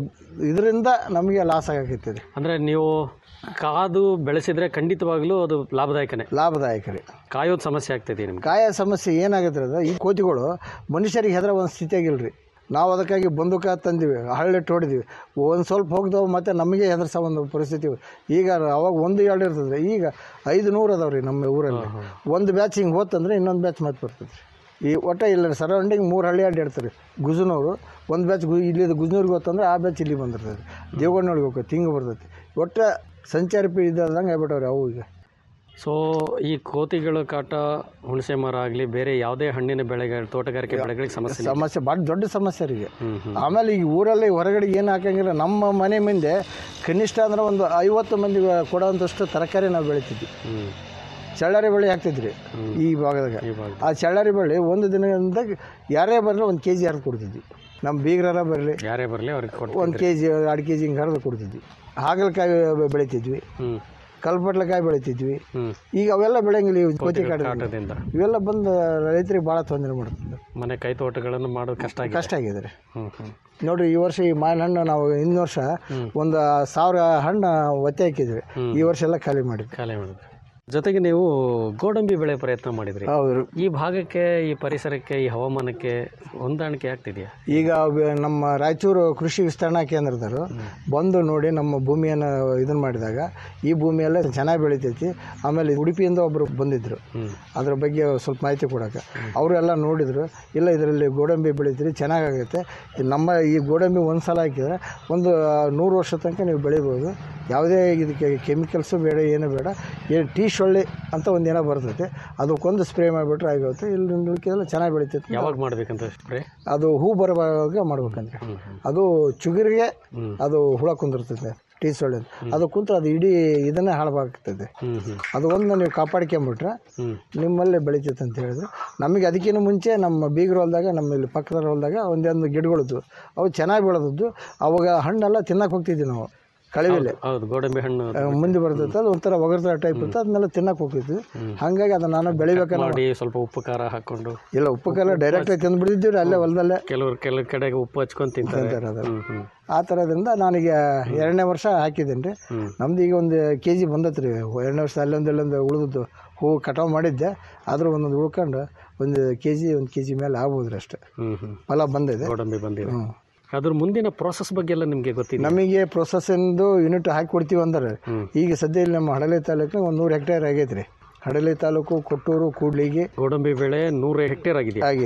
ಇದರಿಂದ ನಮಗೆ ಲಾಸ್ ಆಗಕೈತಿ ಅಂದರೆ ನೀವು ಕಾದು ಬೆಳೆಸಿದ್ರೆ ಖಂಡಿತವಾಗ್ಲೂ ಅದು ಲಾಭದಾಯಕನೇ ಲಾಭದಾಯಕ ರೀ ಕಾಯೋದು ಸಮಸ್ಯೆ ಆಗ್ತೈತಿ ನಿಮ್ಗೆ ಕಾಯ ಸಮಸ್ಯೆ ಏನಾಗುತ್ತೆ ಅಂದ್ರೆ ಈ ಕೋತಿಗಳು ಮನುಷ್ಯರಿಗೆ ಹೆದರ ಒಂದು ಸ್ಥಿತಿಯಾಗಿಲ್ಲ ರೀ ನಾವು ಅದಕ್ಕಾಗಿ ಬಂದೂಕ ತಂದಿವಿ ಹಳ್ಳಿಟ್ಟು ಹೊಡಿದೀವಿ ಒಂದು ಸ್ವಲ್ಪ ಹೋಗ್ದವು ಮತ್ತು ನಮಗೆ ಹೆದರ್ಸೋ ಒಂದು ಪರಿಸ್ಥಿತಿ ಈಗ ಅವಾಗ ಒಂದು ಎರಡು ಇರ್ತದೆ ಈಗ ಐದು ನೂರು ಅದಾವೆ ರೀ ನಮ್ಮ ಊರಲ್ಲಿ ಒಂದು ಬ್ಯಾಚ್ ಹಿಂಗೆ ಹೋತಂದ್ರೆ ಇನ್ನೊಂದು ಬ್ಯಾಚ್ ಮತ್ತೆ ಬರ್ತದೆ ಈ ಒಟ್ಟ ಇಲ್ಲ ಸರೌಂಡಿಂಗ್ ಮೂರು ಹಳ್ಳಿ ಅಡ್ಡಾಡ್ತಾರೆ ಗುಜನೂರು ಒಂದು ಬ್ಯಾಚ್ ಗು ಇಲ್ಲಿದ್ದು ಗುಜನೂರಿಗೆ ಹೋತಂದ್ರೆ ಆ ಬ್ಯಾಚ್ ಇಲ್ಲಿ ಬಂದಿರ್ತದೆ ದೇವಗಣ್ಣೊಳಗೆ ಹೋಗ್ತೈತಿ ಹಿಂಗೆ ಬರ್ತೈತಿ ಒಟ್ಟ ಸಂಚಾರಿ ಪಿ ಇದ್ದಂಗೆ ಆಗ್ಬಿಟ್ಟವ್ರಿ ಅವು ಈಗ ಸೊ ಈ ಕೋತಿಗಳ ಕಾಟ ಹುಣಸೆ ಮರ ಆಗಲಿ ಬೇರೆ ಯಾವುದೇ ಹಣ್ಣಿನ ಬೆಳೆಗಳು ತೋಟಗಾರಿಕೆ ಬೆಳೆಗಳಿಗೆ ಸಮಸ್ಯೆ ಇಲ್ಲ. ಸಮಸ್ಯೆ ಭಾಳ ದೊಡ್ಡ ಸಮಸ್ಯೆ ರೀ ಈಗ ಹ್ಮ್, ಹ್ಮ್. ಆಮೇಲೆ ಈಗ ಊರಲ್ಲಿ ಹೊರಗಡೆ ಏನು ಹಾಕಂಗಿಲ್ಲ ನಮ್ಮ ಮನೆ ಮುಂದೆ ಕನಿಷ್ಠ ಅಂದ್ರೆ ಒಂದು ಐವತ್ತು ಮಂದಿ ಕೊಡೋಂಥಷ್ಟು ತರಕಾರಿ ನಾವು ಬೆಳಿತಿದ್ವಿ ಹ್ಮ್. ಚಳ್ಳಾರಿ ಬಳ್ಳಿ ಹಾಕ್ತಿದ್ರಿ ಈ ಭಾಗದಾಗ ಈ ಭಾಗ ಆ ಚಳ್ಳಾರಿ ಬಳ್ಳಿ ಒಂದು ದಿನದಿಂದ ಯಾರೇ ಬರಲಿ ಒಂದು ಕೆ ಜಿ ಹರಿದು ಕೊಡ್ತಿದ್ವಿ ನಮ್ಮ ಬೀಗರ ಬರಲಿ ಯಾರೇ ಬರಲಿ ಅವ್ರಿಗೆ ಕೊಟ್ಟು ಒಂದು ಕೆ ಜಿ ಎರಡು ಕೆ ಜಿ ಹಿಂಗೆ ಹರಿದು ಕೊಡ್ತಿದ್ವಿ ಹಾಗಲಕಾಯಿ ಬೆಳಿತಿದ್ವಿ ಹ್ಞೂ ಕಲ್ಪಟ್ಲಕಾಯಿ ಬೆಳಿತಿದ್ವಿ ಹ್ಞೂ ಈಗ ಅವೆಲ್ಲ ಬೆಳೆಯಂಗಿಲ್ಲ ಇವು ಕೋತಿ ಕಾಟ ಕಾಟದಿಂದ ಇವೆಲ್ಲ ಬಂದು ರೈತರಿಗೆ ಭಾಳ ತೊಂದರೆ ಮಾಡ್ತದೆ ಮನೆ ಕೈ ತೋಟಗಳನ್ನು ಮಾಡೋದು ಕಷ್ಟ ಆಗಿದೆ ಕಷ್ಟ ಆಗಿದೆ ರೀ ಹ್ಞೂ ಹ್ಞೂ ನೋಡ್ರಿ ಈ ವರ್ಷ ಈ ಮಾವಿನ ಹಣ್ಣು ನಾವು ಹಿಂದಿನ ವರ್ಷ ಒಂದು ಸಾವಿರ ಹಣ್ಣು ಒತ್ತೆ ಹಾಕಿದ್ವಿ ಈ ವರ್ಷ ಎಲ್ಲ ಖಾಲಿ ಮಾಡಿದ್ವಿ ಖಾಲಿ ಮಾಡಿದ್ರಿ ಜೊತೆಗೆ ನೀವು ಗೋಡಂಬಿ ಬೆಳೆ ಪ್ರಯತ್ನ ಮಾಡಿದ್ರಿ ಹೌದು ಈ ಭಾಗಕ್ಕೆ ಈ ಪರಿಸರಕ್ಕೆ ಈ ಹವಾಮಾನಕ್ಕೆ ಹೊಂದಾಣಿಕೆ ಆಗ್ತಿದೆಯಾ ಈಗ ಅವ್- ನಮ್ಮ ರಾಯಚೂರು ಕೃಷಿ ವಿಸ್ತರಣಾ ಕೇಂದ್ರದವರು ಬಂದು ನೋಡಿ ನಮ್ಮ ಭೂಮಿಯನ್ನು ಇದನ್ನ ಮಾಡಿದಾಗ ಈ ಭೂಮಿಯೆಲ್ಲ ಚೆನ್ನಾಗಿ ಬೆಳಿತೈತಿ ಆಮೇಲೆ ಉಡುಪಿಯಿಂದ ಒಬ್ಬರು ಬಂದಿದ್ದರು ಅದ್ರ ಬಗ್ಗೆ ಸ್ವಲ್ಪ ಮಾಹಿತಿ ಕೊಡೋಕೆ ಅವರು ಎಲ್ಲ ನೋಡಿದರು ಇಲ್ಲ ಇದರಲ್ಲಿ ಗೋಡಂಬಿ ಬೆಳಿತೀರಿ ಚೆನ್ನಾಗಾಗುತ್ತೆ ಈ ನಮ್ಮ ಈ ಗೋಡಂಬಿ ಒಂದು ಸಲ ಹಾಕಿದರೆ ಒಂದು ನೂರು ವರ್ಷ ತನಕ ನೀವು ಬೆಳಿಬೋದು ಯಾವುದೇ ಇದಕ್ಕೆ ಕೆಮಿಕಲ್ಸು ಬೇಡ ಏನು ಬೇಡ ಏನು ಟೀ ಸೊಳ್ಳೆ ಅಂತ ಒಂದು ಏನೋ ಬರ್ತೈತೆ ಅದಕ್ಕೊಂದು ಸ್ಪ್ರೇ ಮಾಡಿಬಿಟ್ರೆ ಆಗುತ್ತೆ ಇಲ್ಲಿ ಉಳ್ಕಿದೆಲ್ಲ ಚೆನ್ನಾಗಿ ಬೆಳಿತೈತಿ ಯಾವಾಗ ಮಾಡ್ಬೇಕಂತ ಸ್ಪ್ರೇ ಅದು ಹೂ ಬರುವಾಗ ಮಾಡ್ಬೇಕಂದ್ರೆ ಅದು ಚುಗುರಿಗೆ ಅದು ಹುಳ ಕುಂದಿರ್ತೈತೆ ಟೀ ಸೊಳ್ಳೆ ಅದು ಕುಂತು ಅದು ಇಡೀ ಇದನ್ನೇ ಹಾಳಾಗ್ತದೆ ಹ್ಞೂ ಹ್ಞೂ ಅದು ಒಂದು ನೀವು ಕಾಪಾಡ್ಕೊಂಬಿಟ್ರೆ ಹ್ಞೂ ನಿಮ್ಮಲ್ಲೇ ಬೆಳಿತೈತೆ ಅಂತ ಹೇಳಿದ್ರು ನಮಗೆ ಅದಕ್ಕಿಂತ ಮುಂಚೆ ನಮ್ಮ ಬೀಗರ ಹೊಲ್ದಾಗ ನಮ್ಮ ಇಲ್ಲಿ ಪಕ್ಕದ ಹೊಲ್ದಾಗ ಒಂದೊಂದು ಗಿಡಗಳಿದ್ವು ಅವು ಚೆನ್ನಾಗಿ ಬೆಳೆದದ್ದು ಅವಾಗ ಹಣ್ಣೆಲ್ಲ ತಿನ್ನಕ್ಕೆ ಹೋಗ್ತಿದ್ವಿ ನಾವು ಕಳಿವಿಲೆ ಹೌದು ಗೋಡಂಬಿ ಹಣ್ಣು ಮುಂದೆ ಬರ್ತೈತೆ ಅದು ಒಂಥರ ಒಗರ್ತರ ಟೈಪ್ ಇರ್ತದೆ ಅದನ್ನೆಲ್ಲ ತಿನ್ನಕ್ಕೆ ಹೋಗ್ತಿದ್ವಿ ಹಾಗಾಗಿ ಅದನ್ನ ನಾನು ಬೆಳಿಬೇಕನ್ನೋ ಮಾಡಿ ಸ್ವಲ್ಪ ಉಪ್ಪು ಖಾರ ಹಾಕೊಂಡು ಇಲ್ಲ ಉಪ್ಪಕ್ಕೆಲ್ಲ ಡೈರೆಕ್ಟಾಗಿ ತಿಂದು ಬಿಡ್ತಿದ್ದೀವಿ ಅಲ್ಲೇ ಹೊಲದಲ್ಲೇ ಕೆಲವ್ರು ಕೆಲವು ಕಡೆಗೆ ಉಪ್ಪು ಹಚ್ಕೊಂಡು ತಿಂತಾರೆ ತಿಂತಾರೆ ಅದು. ಹ್ಞೂ ಹ್ಞೂ ಆ ಥರದಿಂದ ನಾನೀಗ ಎರಡನೇ ವರ್ಷ ಹಾಕಿದ್ದೀನಿ ರೀ ನಮ್ದು ಈಗ ಒಂದು ಕೆ ಜಿ ಬಂದೈತೆ ರೀ ಎರಡನೇ ವರ್ಷ ಅಲ್ಲೊಂದು ಇಲ್ಲೊಂದು ಉಳಿದದ್ದು ಹೂವು ಕಟಾವು ಮಾಡಿದ್ದೆ ಆದರೂ ಒಂದೊಂದು ಉಳ್ಕೊಂಡು ಒಂದು ಕೆ ಜಿ ಒಂದು ಕೆ ಜಿ ಮೇಲೆ ಆಗ್ಬೋದು ರೀ ಅಷ್ಟೇ ಹ್ಞೂ ಹ್ಞೂ ಫಲ ಬಂದಿದೆ ಗೋಡಂಬಿ ಬಂದಿದೆ ಅದ್ರ ಮುಂದಿನ ಪ್ರೋಸೆಸ್ ಬಗ್ಗೆ ಎಲ್ಲ ನಿಮಗೆ ಗೊತ್ತಿದೆ ನಮಗೆ ಪ್ರೊಸೆಸ್ಸಿಂದು ಯೂನಿಟ್ ಹಾಕಿ ಕೊಡ್ತೀವಿ ಅಂದ್ರೆ ಈಗ ಸದ್ಯ ಇಲ್ಲಿ ನಮ್ಮ ಹಡಲಿ ತಾಲೂಕಿನ ಒಂದು ನೂರು ಹೆಕ್ಟೇರ್ ಆಗೈತೆ ರೀ ಹಡಲಿ ತಾಲೂಕು ಕೊಟ್ಟೂರು ಕೂಡ್ಲಿಗಿ ಗೋಡಂಬಿ ಬೆಳೆ ನೂರು ಹೆಕ್ಟೇರ್ ಆಗಿದೆಯಾ ಆಗೈತೆ ರೀ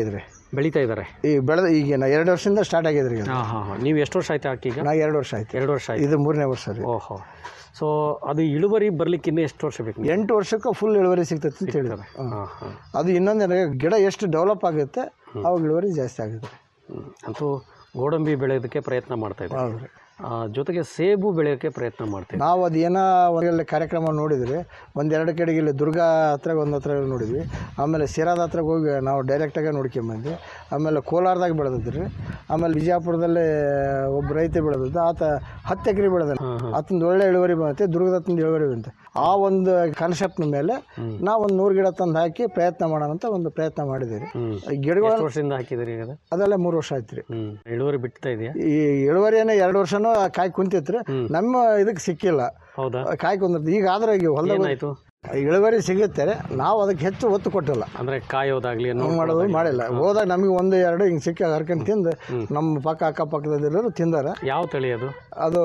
ಬೆಳೀತಾ ಇದ್ದಾರೆ ಈ ಬೆಳೆದ ಈಗ ನಾ ಎರಡು ವರ್ಷದಿಂದ ಸ್ಟಾರ್ಟ್ ಆಗಿದೆ ರೀ ಹಾಂ ಹಾಂ ಹಾಂ ನೀವು ಎಷ್ಟು ವರ್ಷ ಆಯ್ತು ಹಾಕಿ ಈಗ ನಾ ಎರಡು ವರ್ಷ ಆಯ್ತು ಎರಡು ವರ್ಷ ಆಯ್ತು ಇದು ಮೂರನೇ ವರ್ಷ ರೀ ಓಹೋ ಸೊ ಅದು ಇಳುವರಿ ಬರ್ಲಿಕ್ಕೆ ಇನ್ನೂ ಎಷ್ಟು ವರ್ಷ ಬೇಕು ಎಂಟು ವರ್ಷಕ್ಕೆ ಫುಲ್ ಇಳುವರಿ ಸಿಗ್ತೈತೆ ಅಂತ ಹೇಳಿದ್ದಾರೆ ಹಾಂ ಹಾಂ ಅದು ಇನ್ನೊಂದು ಗಿಡ ಎಷ್ಟು ಡೆವಲಪ್ ಆಗುತ್ತೆ ಅವಾಗ ಇಳುವರಿ ಜಾಸ್ತಿ ಆಗುತ್ತೆ ಅಂತೂ ಗೋಡಂಬಿ ಬೆಳೆಯೋದಕ್ಕೆ ಪ್ರಯತ್ನ ಮಾಡ್ತಾ ಇದ್ದಾರೆ ಹೌದು ರೀ ಆ, ಜೊತೆಗೆ ಸೇಬು ಬೆಳೆಯೋಕ್ಕೆ ಪ್ರಯತ್ನ ಮಾಡ್ತೀವಿ ನಾವು ಅದು ಏನೋ ಒಂದು ಕಾರ್ಯಕ್ರಮ ನೋಡಿದ್ರಿ ಒಂದೆರಡು ಕಡೆಗೆ ಇಲ್ಲಿ ದುರ್ಗಾ ಹತ್ರ ಒಂದು ಹತ್ರ ನೋಡಿದ್ವಿ ಆಮೇಲೆ ಸಿರಾದ ಹತ್ರ ಹೋಗಿ ನಾವು ಡೈರೆಕ್ಟಾಗಿ ನೋಡ್ಕೊಂಬಂದ್ವಿ ಆಮೇಲೆ ಕೋಲಾರದಾಗ ಬೆಳೆದಿದ್ರಿ ಆಮೇಲೆ ವಿಜಯಪುರದಲ್ಲಿ ಒಬ್ಬ ರೈತ ಬೆಳೆದದ್ದು ಆತ ಹತ್ತು ಎಕರೆ ಬೆಳೆದ ಆತಂದು ಒಳ್ಳೆ ಇಳುವರಿ ಬಂತೆ ದುರ್ಗದ ಹತ್ತಂದು ಇಳುವರಿ ಬಂತೆ ಆ ಒಂದು ಕಾನ್ಸೆಪ್ಟ್ನ ಮೇಲೆ ನಾವು ಒಂದು ನೂರು ಗಿಡ ತಂದು ಹಾಕಿ ಪ್ರಯತ್ನ ಮಾಡೋಣ ಅಂತ ಒಂದು ಪ್ರಯತ್ನ ಮಾಡಿದ್ದೀವಿ ಹ್ಞೂ ಈ ಗಿಡಗಳು ಎಷ್ಟು ವರ್ಷದಿಂದ ಹಾಕಿದ್ದೀರಿ ಈಗ ಅದು ಅದೆಲ್ಲ ಮೂರು ವರ್ಷ ಆಯ್ತು ರೀ ಹ್ಞೂ ಇಳುವರಿ ಬಿಡ್ತಾ ಇದೆಯಾ ಈ ಇಳುವರಿಯನ್ನು ಎರಡು ವರ್ಷನೂ ಕಾಯಿ ಕುಂತಿತ್ತು ನಮ್ಮ ಇದಕ್ಕೆ ಸಿಕ್ಕಿಲ್ಲ ಹೌದಾ ಕಾಯಿ ಕುಂದಿರ್ತು ಈಗ ಆದ್ರೆ ಈಗ ಹೊಲದಾಗ ಏನಾಯಿತು ಇಳುವರಿ ಸಿಗುತ್ತೆ ನಾವು ಅದಕ್ಕೆ ಹೆಚ್ಚು ಒತ್ತು ಕೊಟ್ಟಿಲ್ಲ ಅಂದರೆ ಕಾಯೋದಾಗಲಿ ಅನ್ನೋ ಹಂಗ್ ಮಾಡೋದು ಮಾಡಿಲ್ಲ ಹೋದಾಗ ನಮಗೆ ಒಂದು ಎರಡು ಹಿಂಗೆ ಸಿಕ್ಕ ಹರ್ಕೊಂಡು ತಿಂದು ನಮ್ಮ ಪಕ್ಕ ಅಕ್ಕಪಕ್ಕದಲ್ಲಿರೋರು ತಿಂದಾರ ಯಾವ ತಳಿ ಅದು ಅದು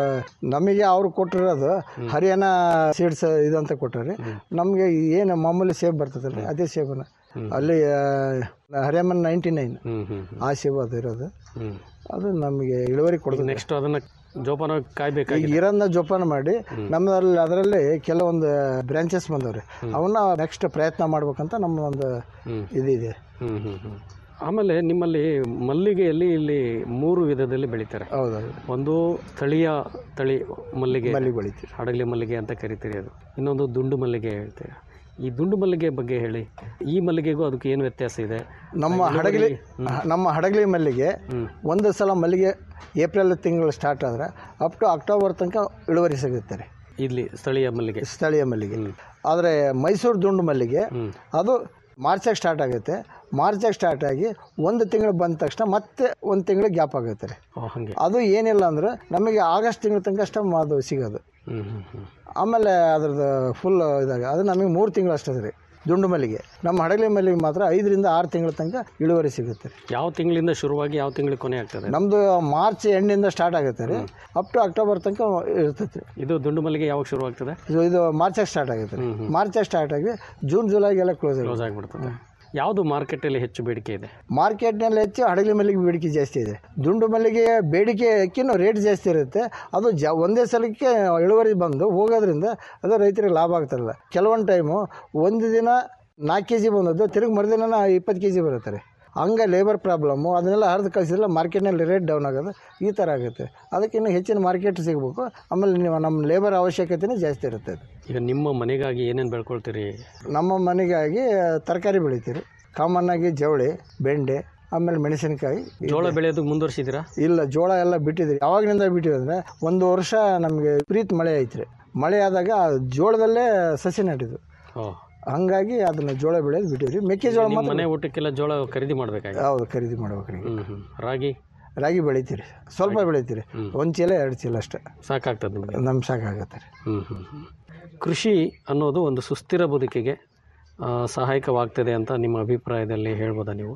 ನಮಗೆ ಅವ್ರು ಕೊಟ್ಟಿರೋದು ಹರಿಯಾಣ ಸೀಡ್ಸ್ ಇದಂತ ಕೊಟ್ಟಾರೆ ನಮಗೆ ಏನು ಮಾಮೂಲಿ ಸೇಬ್ ಬರ್ತದಲ್ಲ ಅದೇ ಸೇಬನ್ನ ಅಲ್ಲಿ ಹರಿಯಾಮನ್ ನೈಂಟಿ ನೈನ್ ಹ್ಞೂ ಹ್ಞೂ ಆ ಸೇಬು ಅದು ಇರೋದು ಹ್ಞೂ ಅದು ನಮಗೆ ಇಳುವರಿ ಕೊಡ್ತದೆ ನೆಕ್ಸ್ಟ್ ಅದನ್ನು ಜೋಪಾನ ಕಾಯ್ಬೇಕಾಗಿ ಈಗ ಇರನ್ನ ಜೋಪಾನ ಮಾಡಿ ನಮ್ಮದ್ರಲ್ಲಿ ಅದರಲ್ಲಿ ಕೆಲವೊಂದು ಬ್ರಾಂಚಸ್ ಬಂದವ್ರಿ ಅವನ್ನ ನೆಕ್ಸ್ಟ್ ಪ್ರಯತ್ನ ಮಾಡ್ಬೇಕಂತ ನಮ್ಮ ಒಂದು ಹ್ಮ್. ಇದಿದೆ ಹ್ಞೂ ಹ್ಞೂ ಹ್ಞೂ ಆಮೇಲೆ ನಿಮ್ಮಲ್ಲಿ ಮಲ್ಲಿಗೆಯಲ್ಲಿ ಇಲ್ಲಿ ಮೂರು ವಿಧದಲ್ಲಿ ಬೆಳೀತಾರೆ ಹೌದೌದು ಒಂದು ಸ್ಥಳೀಯ ತಳಿ ಮಲ್ಲಿಗೆ ಮಲ್ಲಿ ಬೆಳಿತೀವಿ ಹಡಗಲಿ ಮಲ್ಲಿಗೆ ಅಂತ ಕರಿತೀರಿ ಅದು ಇನ್ನೊಂದು ದುಂಡು ಮಲ್ಲಿಗೆ ಹೇಳ್ತೀರಿ ಈ ದುಂಡು ಮಲ್ಲಿಗೆ ಬಗ್ಗೆ ಹೇಳಿ ಈ ಮಲ್ಲಿಗೆಗೂ ಅದಕ್ಕೆ ಏನು ವ್ಯತ್ಯಾಸ ಇದೆ ನಮ್ಮ ಹಡಗಲಿ ನಮ್ಮ ಹಡಗಲಿ ಮಲ್ಲಿಗೆ ಒಂದು ಸಲ ಮಲ್ಲಿಗೆ ಏಪ್ರಿಲ್ ತಿಂಗಳು ಸ್ಟಾರ್ಟ್ ಆದ್ರೆ ಅಪ್ ಟು ಅಕ್ಟೋಬರ್ ತನಕ ಇಳುವರಿ ಸಿಗುತ್ತೆ ರೀ ಇಲ್ಲಿ ಸ್ಥಳೀಯ ಮಲ್ಲಿಗೆ ಸ್ಥಳೀಯ ಮಲ್ಲಿಗೆ ಆದರೆ ಮೈಸೂರು ದುಂಡು ಮಲ್ಲಿಗೆ ಅದು ಮಾರ್ಚಾಗ ಸ್ಟಾರ್ಟ್ ಆಗುತ್ತೆ ಮಾರ್ಚಾಗ ಸ್ಟಾರ್ಟ್ ಆಗಿ ಒಂದು ತಿಂಗಳು ಬಂದ ತಕ್ಷಣ ಮತ್ತೆ ಒಂದು ತಿಂಗಳು ಗ್ಯಾಪ್ ಆಗುತ್ತೆ ರೀ ಓ ಹಾಗೆ ಅದು ಏನಿಲ್ಲ ಅಂದ್ರೆ ನಮಗೆ ಆಗಸ್ಟ್ ತಿಂಗಳ ತನಕ ಅಷ್ಟೇ ಅದು ಸಿಗೋದು ಹ್ಞೂ ಹ್ಞೂ ಹ್ಞೂ ಆಮೇಲೆ ಅದ್ರದ್ದು ಫುಲ್ ಇದಾಗ ಅದು ನಮಗೆ ಮೂರು ತಿಂಗಳು ಅಷ್ಟೇ ರೀ ದುಂಡು ಮಲ್ಲಿಗೆ ನಮ್ಮ ಹಡಗಲಿ ಮಲ್ಲಿಗೆ ಮಾತ್ರ ಐದರಿಂದ ಆರು ತಿಂಗಳ ತನಕ ಇಳುವರಿ ಸಿಗುತ್ತೆ ರೀ ಯಾವ ತಿಂಗಳಿಂದ ಶುರುವಾಗಿ ಯಾವ ತಿಂಗಳಿಗೆ ಕೊನೆ ಆಗ್ತದೆ ನಮ್ಮದು ಮಾರ್ಚ್ ಎಂಡಿಂದ ಸ್ಟಾರ್ಟ್ ಆಗುತ್ತೆ ರೀ ಅಪ್ ಟು ಅಕ್ಟೋಬರ್ ತನಕ ಇರ್ತೈತೆ ರೀ ಇದು ದುಂಡು ಮಲ್ಲಿಗೆ ಯಾವಾಗ ಶುರು ಆಗ್ತದೆ ಇದು ಇದು ಮಾರ್ಚಾಗ ಸ್ಟಾರ್ಟ್ ಆಗುತ್ತೆ ರೀ ಮಾರ್ಚಾಗ ಸ್ಟಾರ್ಟ್ ಆಗಿ ಜೂನ್ ಜುಲೈಗೆಲ್ಲ ಕ್ಲೋಸ್ ಆಗುತ್ತೆ ಕ್ಲೋಸ್ ಆಗಿಬಿಡ್ತದೆ ಯಾವುದು ಮಾರ್ಕೆಟಲ್ಲಿ ಹೆಚ್ಚು ಬೇಡಿಕೆ ಇದೆ ಮಾರ್ಕೆಟ್ನಲ್ಲಿ ಹೆಚ್ಚು ಹಡಗಲಿ ಮಲ್ಲಿಗೆ ಬೇಡಿಕೆ ಜಾಸ್ತಿ ಇದೆ ದುಂಡು ಮಲ್ಲಿಗೆ ಬೇಡಿಕೆಕ್ಕಿಂತ ರೇಟ್ ಜಾಸ್ತಿ ಇರುತ್ತೆ ಅದು ಜ ಒಂದೇ ಸಲಕ್ಕೆ ಇಳುವರಿ ಬಂದು ಹೋಗೋದ್ರಿಂದ ಅದು ರೈತರಿಗೆ ಲಾಭ ಆಗ್ತಾರಲ್ಲ ಕೆಲವೊಂದು ಟೈಮು ಒಂದು ದಿನ ನಾಲ್ಕು ಕೆ ಜಿ ಬಂದದ್ದು ತಿರುಗಿ ಮರುದಿನ ಇಪ್ಪತ್ತು ಕೆ ಜಿ ಬರುತ್ತೆ ರೀ ಹಂಗೆ ಲೇಬರ್ ಪ್ರಾಬ್ಲಮ್ಮು ಅದನ್ನೆಲ್ಲ ಹರಿದು ಕಳಿಸಿದ್ರೆ ಮಾರ್ಕೆಟ್ನಲ್ಲಿ ರೇಟ್ ಡೌನ್ ಆಗೋದು ಈ ಥರ ಆಗುತ್ತೆ ಅದಕ್ಕೆ ಇನ್ನೂ ಹೆಚ್ಚಿನ ಮಾರ್ಕೆಟ್ ಸಿಗಬೇಕು ಆಮೇಲೆ ನೀವು ನಮ್ಮ ಲೇಬರ್ ಅವಶ್ಯಕತೆನೇ ಜಾಸ್ತಿ ಇರುತ್ತೆ ಅದು ಈಗ ನಿಮ್ಮ ಮನೆಗಾಗಿ ಏನೇನು ಬೆಳ್ಕೊಳ್ತೀರಿ ನಮ್ಮ ಮನೆಗಾಗಿ ತರಕಾರಿ ಬೆಳಿತೀರಿ ಕಾಮನ್ ಆಗಿ ಜವಳಿ ಬೆಂಡೆ ಆಮೇಲೆ ಮೆಣಸಿನಕಾಯಿ ಜೋಳ ಬೆಳೆಯೋದು ಮುಂದುವರಿಸಿದ್ದೀರಾ ಇಲ್ಲ ಜೋಳ ಎಲ್ಲ ಬಿಟ್ಟಿದ್ರಿ ಯಾವಾಗಿನಿಂದ ಬಿಟ್ಟಿವಿ ಅಂದರೆ ಒಂದು ವರ್ಷ ನಮಗೆ ಪ್ರೀತಿ ಮಳೆ ಐತ್ರಿ ಮಳೆ ಆದಾಗ ಆ ಜೋಳದಲ್ಲೇ ಸಸಿ ನೆಟ್ಟಿದ್ದು ಓ ಹಂಗಾಗಿ ಅದನ್ನ ಜೋಳ ಬೆಳೆಯೋದು ಬಿಟ್ಟಿವ್ರಿ ಮೆಕ್ಕೆಜೋಳ ನಿಮ್ಮ ಮಾತ್ರ ಮನೆ ಊಟಕ್ಕೆಲ್ಲ ಜೋಳ ಖರೀದಿ ಮಾಡಬೇಕಾಗಿ ಹೌದು ಖರೀದಿ ಮಾಡ್ಬೇಕ್ರಿ ಹ್ಞೂ ಹ್ಞೂ ರಾಗಿ ರಾಗಿ ಬೆಳಿತೀರಿ ಸ್ವಲ್ಪ ಬೆಳಿತೀರಿ ಒಂದು ಚೀಲ ಎರಡು ಚೀಲ ಅಷ್ಟೇ ಸಾಕಾಗ್ತದೆ ನಿಮಗೆ ನಮ್ಗೆ ಸಾಕಾಗತ್ತೆ ರೀ ಹ್ಞೂ ಹ್ಞೂ ಹ್ಞೂ ಕೃಷಿ ಅನ್ನೋದು ಒಂದು ಸುಸ್ಥಿರ ಬದುಕಿಗೆ ಆ, ಸಹಾಯಕವಾಗ್ತದೆ ಅಂತ ನಿಮ್ಮ ಅಭಿಪ್ರಾಯದಲ್ಲಿ ಹೇಳ್ಬೋದಾ ನೀವು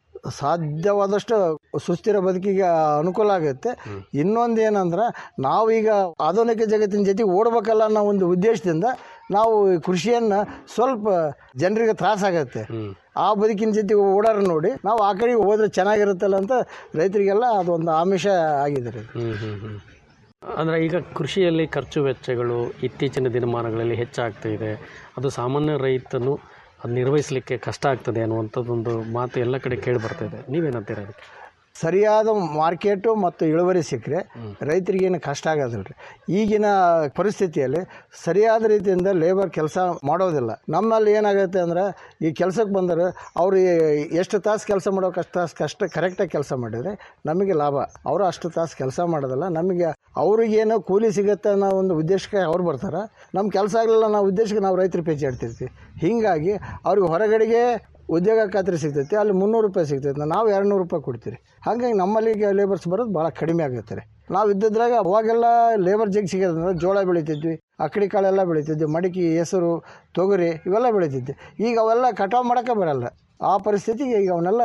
ಸಾಧ್ಯವಾದಷ್ಟು ಸುಸ್ಥಿರ ಬದುಕಿಗೆ ಅನುಕೂಲ ಆಗುತ್ತೆ ಇನ್ನೊಂದು ಏನಂದ್ರೆ ನಾವೀಗ ಆಧುನಿಕ ಜಗತ್ತಿನ ಜೊತೆಗೆ ಓಡ್ಬೇಕಲ್ಲ ಅನ್ನೋ ಒಂದು ಉದ್ದೇಶದಿಂದ ನಾವು ಈ ಕೃಷಿಯನ್ನು ಸ್ವಲ್ಪ ಜನರಿಗೆ ತ್ರಾಸಾಗತ್ತೆ ಆ ಬದುಕಿನ ಜೊತೆಗೆ ಓಡಾರ ನೋಡಿ ನಾವು ಆ ಕಡೆಗೆ ಹೋದ್ರೆ ಚೆನ್ನಾಗಿರುತ್ತಲ್ಲ ಅಂತ ರೈತರಿಗೆಲ್ಲ ಅದೊಂದು ಆಮಿಷ ಆಗಿದೆ ರೀ ಹ್ಞೂ ಹ್ಞೂ ಹ್ಞೂ ಅಂದರೆ ಈಗ ಕೃಷಿಯಲ್ಲಿ ಖರ್ಚು ವೆಚ್ಚಗಳು ಇತ್ತೀಚಿನ ದಿನಮಾನಗಳಲ್ಲಿ ಹೆಚ್ಚಾಗ್ತಾ ಇದೆ ಅದು ಸಾಮಾನ್ಯ ರೈತನು ಅದು ನಿರ್ವಹಿಸಲಿಕ್ಕೆ ಕಷ್ಟ ಆಗ್ತದೆ ಅನ್ನುವಂಥದ್ದೊಂದು ಮಾತು ಎಲ್ಲ ಕಡೆ ಕೇಳಿ ಬರ್ತಾ ಇದೆ ನೀವೇನಂತೀರ ಅದಕ್ಕೆ ಸರಿಯಾದ ಮಾರ್ಕೆಟು ಮತ್ತು ಇಳುವರಿ ಸಿಕ್ಕರೆ ರೈತರಿಗೇನು ಕಷ್ಟ ಆಗೋದಿಲ್ಲ ರೀ ಈಗಿನ ಪರಿಸ್ಥಿತಿಯಲ್ಲಿ ಸರಿಯಾದ ರೀತಿಯಿಂದ ಲೇಬರ್ ಕೆಲಸ ಮಾಡೋದಿಲ್ಲ ನಮ್ಮಲ್ಲಿ ಏನಾಗುತ್ತೆ ಅಂದ್ರೆ ಈ ಕೆಲಸಕ್ಕೆ ಬಂದರೆ ಅವರು ಎಷ್ಟು ತಾಸು ಕೆಲಸ ಮಾಡೋಕೆ ಅಷ್ಟು ತಾಸು ಕಷ್ಟ ಕರೆಕ್ಟಾಗಿ ಕೆಲಸ ಮಾಡಿದರೆ ನಮಗೆ ಲಾಭ ಅವರು ಅಷ್ಟು ತಾಸು ಕೆಲಸ ಮಾಡೋದಿಲ್ಲ ನಮಗೆ ಅವ್ರಿಗೇನೋ ಕೂಲಿ ಸಿಗುತ್ತೆ ಅನ್ನೋ ಒಂದು ಉದ್ದೇಶಕ್ಕೆ ಅವ್ರು ಬರ್ತಾರೆ ನಮ್ಮ ಕೆಲಸ ಆಗಲಿಲ್ಲ ನಾವು ಉದ್ದೇಶಕ್ಕೆ ನಾವು ರೈತರು ಪೇಚಾಡ್ತಿರ್ತೀವಿ ಹೀಗಾಗಿ ಅವ್ರಿಗೆ ಹೊರಗಡೆಗೆ ಉದ್ಯೋಗ ಖಾತ್ರಿ ಸಿಗ್ತೈತಿ ಅಲ್ಲಿ ಮುನ್ನೂರು ರೂಪಾಯಿ ಸಿಗ್ತೈತೆ ನಾವು ಎರಡು ನೂರು ರೂಪಾಯಿ ಕೊಡ್ತೀರಿ ಹಾಗಾಗಿ ನಮ್ಮಲ್ಲಿಗೆ ಲೇಬರ್ಸ್ ಬರೋದು ಭಾಳ ಕಡಿಮೆ ಆಗುತ್ತೆ ರೀ ನಾವು ಇದ್ದಿದ್ರಾಗ ಅವಾಗೆಲ್ಲ ಲೇಬರ್ ಜಗ್ ಸಿಗೋದಂದ್ರೆ ಜೋಳ ಬೆಳಿತಿದ್ವಿ ಅಕ್ಕಡಿ ಕಾಳೆಲ್ಲ ಬೆಳಿತಿದ್ವಿ ಮಡಿಕೆ ಹೆಸರು ತೊಗರಿ ಇವೆಲ್ಲ ಬೆಳಿತಿದ್ವಿ ಈಗ ಅವೆಲ್ಲ ಕಟಾವು ಮಾಡೋಕ್ಕೆ ಬರಲ್ಲ ಆ ಪರಿಸ್ಥಿತಿಗೆ ಈಗ ಅವನ್ನೆಲ್ಲ